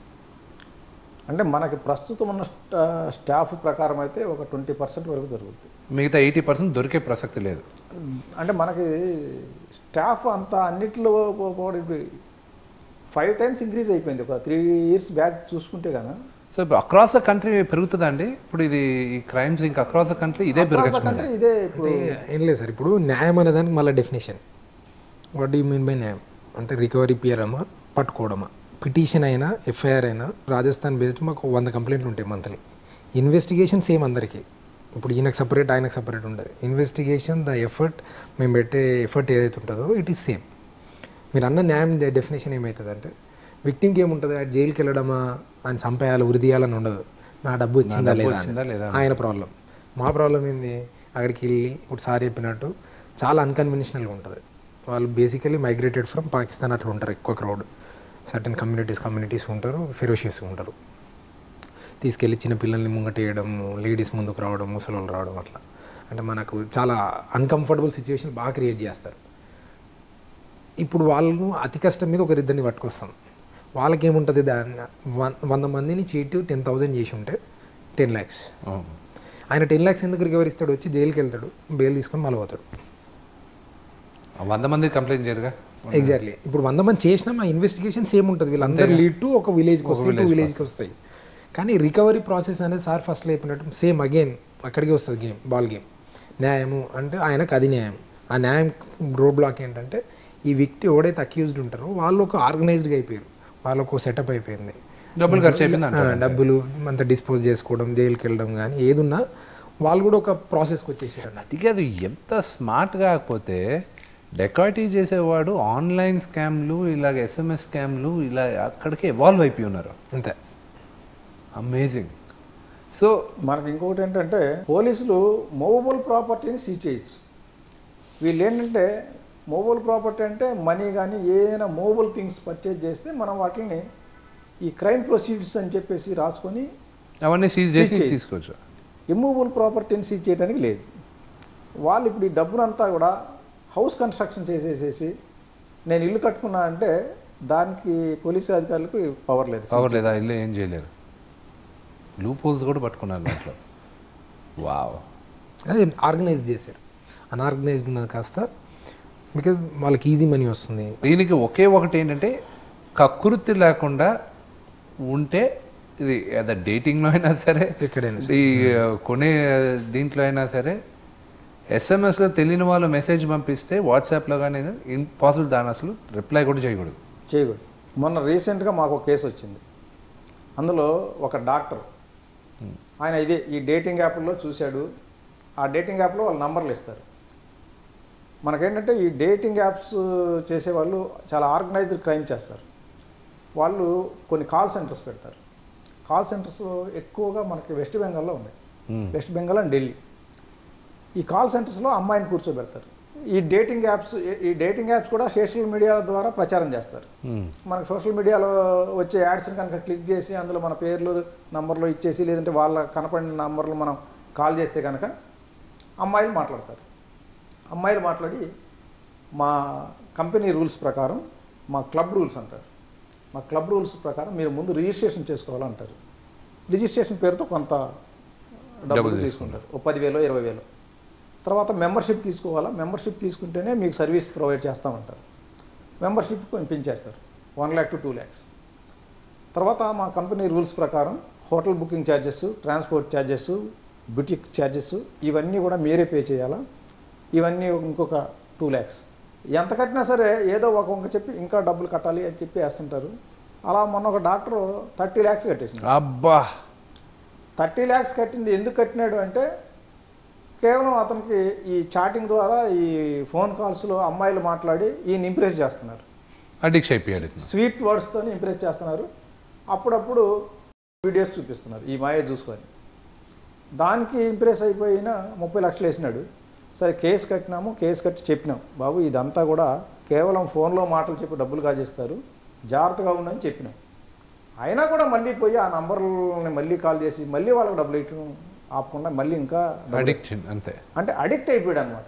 అంటే మనకి ప్రస్తుతం ఉన్న స్టా- స్టాఫ్ ప్రకారం అయితే ఒక ట్వంటీ పర్సెంట్ వరకు జరుగుతుంది మిగతా ఎయిటీ పర్సెంట్ దొరికే ప్రసక్తి లేదు అంటే మనకి స్టాఫ్ అంత అన్నిట్లో కూడా ఇప్పుడు ఫైవ్ టైమ్స్ ఇంక్రీజ్ అయిపోయింది ఒక త్రీ ఇయర్స్ బ్యాక్ చూసుకుంటే కానీ సో ఇప్పుడు అక్రాస్ ద కంట్రీ పెరుగుతుందండి ఇప్పుడు ఇది ఈ క్రైమ్స్ ఇంకా అక్రాస్ ద కంట్రీ ఇదే పెరగచ్చు కంట్రీ ఇదే ఇప్పుడు ఏం లేదు సార్ ఇప్పుడు న్యాయం అనే దానికి మళ్ళీ definition what you mean by న్యాయం అంటే రికవరీ పియరమా పట్టుకోవడమా పిటిషన్ అయినా ఎఫ్ఐఆర్ అయినా రాజస్థాన్ బేస్డ్ మాకు వంద కంప్లైంట్లు ఉంటాయి మంత్లీ ఇన్వెస్టిగేషన్ సేమ్ అందరికీ ఇప్పుడు ఈయనకు సపరేట్ ఆయనకు సపరేట్ ఉండదు ఇన్వెస్టిగేషన్ ద ఎఫర్ట్ మేము పెట్టే ఎఫర్ట్ ఏదైతే ఉంటుందో ఇట్ ఈస్ సేమ్ మీరు అన్న న్యాయం డెఫినేషన్ ఏమవుతుంది అంటే విక్టిమ్కి ఏముంటుంది ఆ జైలుకి వెళ్ళడమా ఆయన చంపేయాలి ఉరిదీయాలని ఉండదు నా డబ్బు వచ్చిందా డబ్బు లేదా వచ్చిందా లేదా అని. ఆయన ప్రాబ్లం మా ప్రాబ్లం ఏంది అక్కడికి వెళ్ళి ఇప్పుడు సార్ చెప్పినట్టు చాలా అన్కన్వెన్షనల్గా ఉంటుంది వాళ్ళు బేసికలీ మైగ్రేటెడ్ ఫ్రమ్ పాకిస్తాన్ అట్లా ఉంటారు ఎక్కువ క్రౌడ్ సర్టన్ కమ్యూనిటీస్ కమ్యూనిటీస్ ఉంటారు ఫెరోషియస్ ఉంటారు తీసుకెళ్ళి చిన్న పిల్లల్ని ముంగటేయడం లేడీస్ ముందుకు రావడం ముసలోళ్ళు రావడం అట్లా అంటే మనకు చాలా అన్కంఫర్టబుల్ సిచ్యువేషన్ బాగా క్రియేట్ చేస్తారు ఇప్పుడు వాళ్ళు అతి కష్టం మీద ఒకరిద్దరిని పట్టుకొస్తాం వాళ్ళకి ఏముంటుంది దాన్ని వన్ వంద మందిని చీటి టెన్ థౌజండ్ చేసి ఉంటే టెన్ ల్యాక్స్ ఆయన టెన్ ల్యాక్స్ ఎందుకు రికవర్ ఇస్తాడు వచ్చి జైలుకి వెళ్తాడు బెయిల్ తీసుకొని మళ్ళీ పోతాడు వంద మంది కంప్లైంట్ చేయరుగా ఎగ్జాక్ట్లీ ఇప్పుడు వంద మంది చేసినా మా ఇన్వెస్టిగేషన్ సేమ్ ఉంటుంది వీళ్ళందరూ లీడ్ టు ఒక విలేజ్కి వస్తాయి టూ విలేజ్కి వస్తాయి కానీ రికవరీ ప్రాసెస్ అనేది సార్ ఫస్ట్లో చెప్పినట్టు సేమ్ అగైన్ అక్కడికి వస్తుంది గేమ్ బాల్ గేమ్ న్యాయము అంటే ఆయనకు అది న్యాయం ఆ న్యాయం రోడ్ బ్లాక్ ఏంటంటే ఈ వ్యక్తి ఎవడైతే అక్యూజ్డ్ ఉంటారో వాళ్ళు ఒక ఆర్గనైజ్డ్గా అయిపోయారు వాళ్ళకు ఒక సెటప్ అయిపోయింది డబ్బులు ఖర్చు అయిపోయింది ఆ, డబ్బులు అంత డిస్పోజ్ చేసుకోవడం జైలుకి వెళ్ళడం కానీ ఏదున్నా వాళ్ళు కూడా ఒక ప్రాసెస్కి వచ్చేసారు అది కాదు ఎంత స్మార్ట్ కాకపోతే డెకాయిటీ చేసేవాడు ఆన్లైన్ స్కామ్లు ఇలాగ ఎస్ఎంఎస్ స్కామ్లు ఇలా అక్కడికి ఎవాల్వ్ అయిపోయి ఉన్నారు అంతే అమేజింగ్ సో మనకి ఇంకొకటి ఏంటంటే పోలీసులు మూవబుల్ ప్రాపర్టీని సీజ్ చేయొచ్చు వీళ్ళు ఏంటంటే మూవబుల్ ప్రాపర్టీ అంటే మనీ కానీ ఏదైనా మూవబుల్ థింగ్స్ పర్చేజ్ చేస్తే మనం వాటిని ఈ క్రైమ్ ప్రొసీడ్స్ అని చెప్పేసి రాసుకొని అవన్నీ సీజ్ Seize చేసి చేయొచ్చు. తీసుకోవచ్చు ఇమ్మూవబుల్ ప్రాపర్టీని సీజ్ చేయడానికి లేదు వాళ్ళు ఇప్పుడు ఈ డబ్బునంతా కూడా హౌస్ కన్స్ట్రక్షన్ చేసేసేసి నేను ఇల్లు కట్టుకున్నా అంటే దానికి పోలీసు అధికారులకు పవర్ లేదు పవర్ లేదా ఇల్లు ఏం చేయలేరు లూప్ హోల్స్ కూడా పట్టుకున్నారు దాంట్లో వావ్ అదే ఆర్గనైజ్ చేశారు అన్ఆర్గనైజ్డ్ ఉన్నది కాస్త బికాజ్ వాళ్ళకి ఈజీ మనీ వస్తుంది దీనికి ఒకే ఒకటి ఏంటంటే కకృతి లేకుండా ఉంటే ఇది అదే డేటింగ్లో అయినా సరే ఎక్కడైనా ఈ కొనే దీంట్లో అయినా సరే ఎస్ఎంఎస్లో తెలియని వాళ్ళు మెసేజ్ పంపిస్తే వాట్సాప్లో కానీ ఇంపాసిబుల్ దాని అసలు రిప్లై కూడా చేయకూడదు చేయకూడదు మొన్న రీసెంట్గా మాకు ఒక కేసు వచ్చింది అందులో ఒక డాక్టర్ ఆయన ఇదే ఈ డేటింగ్ యాప్లో చూశాడు ఆ డేటింగ్ యాప్లో వాళ్ళ నంబర్లు ఇస్తారు మనకేంటంటే ఈ డేటింగ్ యాప్స్ చేసేవాళ్ళు చాలా ఆర్గనైజ్డ్ క్రైమ్ చేస్తారు వాళ్ళు కొన్ని కాల్ సెంటర్స్ పెడతారు కాల్ సెంటర్స్ ఎక్కువగా మనకి వెస్ట్ బెంగాల్లో ఉన్నాయి Hmm. West Bengal and Delhi ఈ కాల్ సెంటర్స్లో అమ్మాయిని కూర్చోబెడతారు ఈ డేటింగ్ యాప్స్ ఈ డేటింగ్ యాప్స్ కూడా సోషల్ మీడియా ద్వారా ప్రచారం చేస్తారు మ్మ్. మనకు సోషల్ మీడియాలో వచ్చే యాడ్స్ని కనుక క్లిక్ చేసి అందులో మన పేర్లు నంబర్లు ఇచ్చేసి లేదంటే వాళ్ళ కనపడిన నంబర్లు మనం కాల్ చేస్తే కనుక అమ్మాయిలు మాట్లాడతారు అమ్మాయిలు మాట్లాడి మా కంపెనీ రూల్స్ ప్రకారం మా క్లబ్ రూల్స్ అంటారు మా క్లబ్ రూల్స్ ప్రకారం మీరు ముందు రిజిస్ట్రేషన్ చేసుకోవాలంటారు రిజిస్ట్రేషన్ పేరుతో కొంత డబ్బులు డబ్బులు తీసుకుంటారు ఓ పదివేలు ఇరవై వేలు తర్వాత మెంబర్షిప్ తీసుకోవాలా మెంబర్షిప్ తీసుకుంటేనే మీకు సర్వీస్ ప్రొవైడ్ చేస్తామంటారు మెంబర్షిప్ కొంచెం పెంచేస్తారు one lakh to two lakhs తర్వాత మా కంపెనీ రూల్స్ ప్రకారం hotel booking charges transport charges boutique charges ఇవన్నీ కూడా మీరే పే చేయాలా ఇవన్నీ ఇంకొక టూ ల్యాక్స్ ఎంత కట్టినా సరే ఏదో ఒక వంక చెప్పి ఇంకా డబ్బులు కట్టాలి అని చెప్పి వేస్తుంటారు అలా మొన్న ఒక డాక్టర్ థర్టీ ల్యాక్స్ కట్టేసింది అబ్బా థర్టీ ల్యాక్స్ కట్టింది ఎందుకు కట్టినాడు అంటే కేవలం అతనికి ఈ చాటింగ్ ద్వారా ఈ ఫోన్ కాల్స్లో అమ్మాయిలు మాట్లాడి ఈయన ఇంప్రెస్ చేస్తున్నారు అడిక్ట్ అయిపోయాడు ఇతను. స్వీట్ వర్డ్స్తో ఇంప్రెస్ చేస్తున్నారు అప్పుడప్పుడు వీడియోస్ చూపిస్తున్నారు ఈ మాయ చూసుకొని దానికి ఇంప్రెస్ అయిపోయిన ముప్పై లక్షలు వేసినాడు సరే కేసు కట్టినాము కేసు కట్టి చెప్పినాం బాబు ఇదంతా కూడా కేవలం ఫోన్లో మాటలు చెప్పి డబ్బులు కాజేస్తారు జాగ్రత్తగా ఉండని చెప్పినాం అయినా కూడా మళ్ళీ పోయి ఆ నంబర్లని మళ్ళీ కాల్ చేసి మళ్ళీ వాళ్ళకి డబ్బులు ఇవ్వడం ఆపకుండా మళ్ళీ ఇంకా డబ్బులు అడిక్షన్ అంతే అంటే అడిక్ట్ అయిపోయాడు అనమాట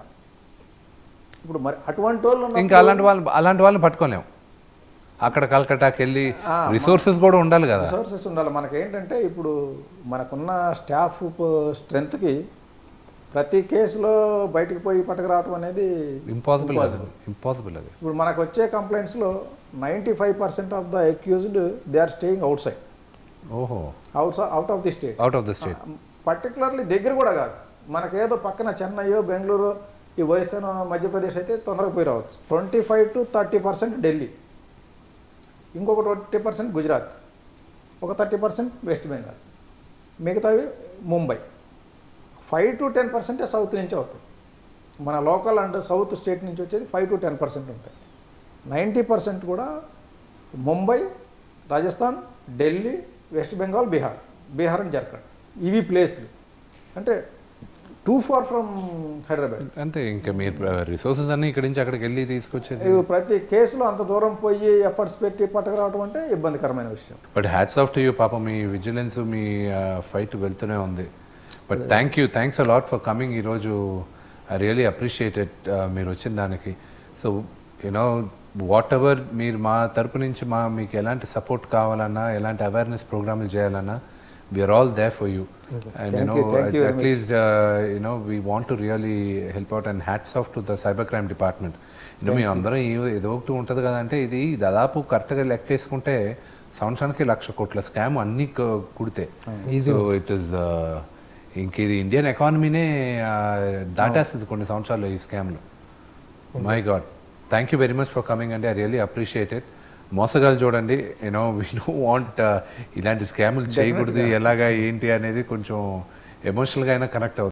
ఇప్పుడు మరి అటువంటి వాళ్ళు ఉన్నప్పుడు- ఇంకా అలాంటి వాళ్ళు అలాంటి వాళ్ళని పట్టుకోలేం అక్కడ కలకట్టాకి వెళ్ళి ఆ, రిసోర్సెస్ కూడా ఉండాలి కదా రిసోర్సెస్ ఉండాలి మనకి ఏంటంటే ఇప్పుడు మనకున్న స్టాఫ్ స్ట్రెంత్కి ప్రతి కేసులో బయటికి పోయి పట్టుకురావడం అనేది ఇంపాసిబుల్ అది ఇంపాసిబుల్ అది ఇప్పుడు మనకు వచ్చే కంప్లైంట్స్లో ninety five percent of the accused they are staying outside ఓహో out out of the state out of the state particularly దగ్గర కూడా కాదు మనకేదో పక్కన చెన్నైయో బెంగళూరు ఈ ఒరిస్సాను మధ్యప్రదేశ్ అయితే తొందరగా పోయి రావచ్చు twenty five to thirty percent Delhi ఇంకొక ట్వంటీ పర్సెంట్ గుజరాత్ ఒక థర్టీ పర్సెంట్ వెస్ట్ బెంగాల్ మిగతావి ముంబై ఫైవ్ టు టెన్ పర్సెంటే సౌత్ నుంచి అవుతాయి మన లోకల్ అండ్ సౌత్ స్టేట్ నుంచి వచ్చేది ఫైవ్ టు టెన్ పర్సెంట్ ఉంటాయి నైంటీ పర్సెంట్ కూడా ముంబై రాజస్థాన్ ఢిల్లీ వెస్ట్ బెంగాల్ బీహార్ బీహార్ అండ్ జార్ఖండ్ ఇవి ప్లేస్లు అంటే టూ ఫార్ ఫ్రమ్ హైదరాబాద్ అంతే ఇంకా మీరు రిసోర్సెస్ అన్ని ఇక్కడి నుంచి అక్కడికి వెళ్ళి తీసుకొచ్చేది ఇవి ప్రతి కేసులో అంత దూరం పోయి ఎఫర్ట్స్ పెట్టి పట్టుకురావడం అంటే ఇబ్బందికరమైన విషయం but hats off to you పాప మీ విజిలెన్స్ మీ ఫైట్ వెళ్తూనే ఉంది but thank you thanks a lot for coming ఈరోజు ఐ రియలీ అప్రిషియేటెడ్ మీరు వచ్చిన దానికి సో యునో వాట్ ఎవర్ మీరు మా తరపు నుంచి మా మీకు ఎలాంటి సపోర్ట్ కావాలన్నా ఎలాంటి అవేర్నెస్ ప్రోగ్రాములు చేయాలన్నా we are all there for you and Thank you know you, thank you very at least you know we want to really help out and hats off to the cyber crime department you know మీ అందరం ఏ- ఏదో ఒకటి ఉంటుంది కదంటే ఇది దాదాపు కరెక్ట్గా లెక్కేసుకుంటే సంవత్సరానికి లక్ష కోట్ల స్కామ్ అన్ని క- కుడితే సో ఇట్ ఇస్ ఇంక ఇది ఇండియన్ ఎకానమీనే దాటేస్తుంది కొన్ని సంవత్సరాలు ఈ స్కామ్లు my god thank you very much for coming అండి ఐ రియలీ అప్రిషియేట్ ఇట్ మోసగాలు చూడండి యూనో వీ నో వాంట్ ఇలాంటి స్కాములు చేయకూడదు ఎలాగా ఏంటి అనేది కొంచెం ఎమోషనల్గా అయినా కనెక్ట్ అవుతుంది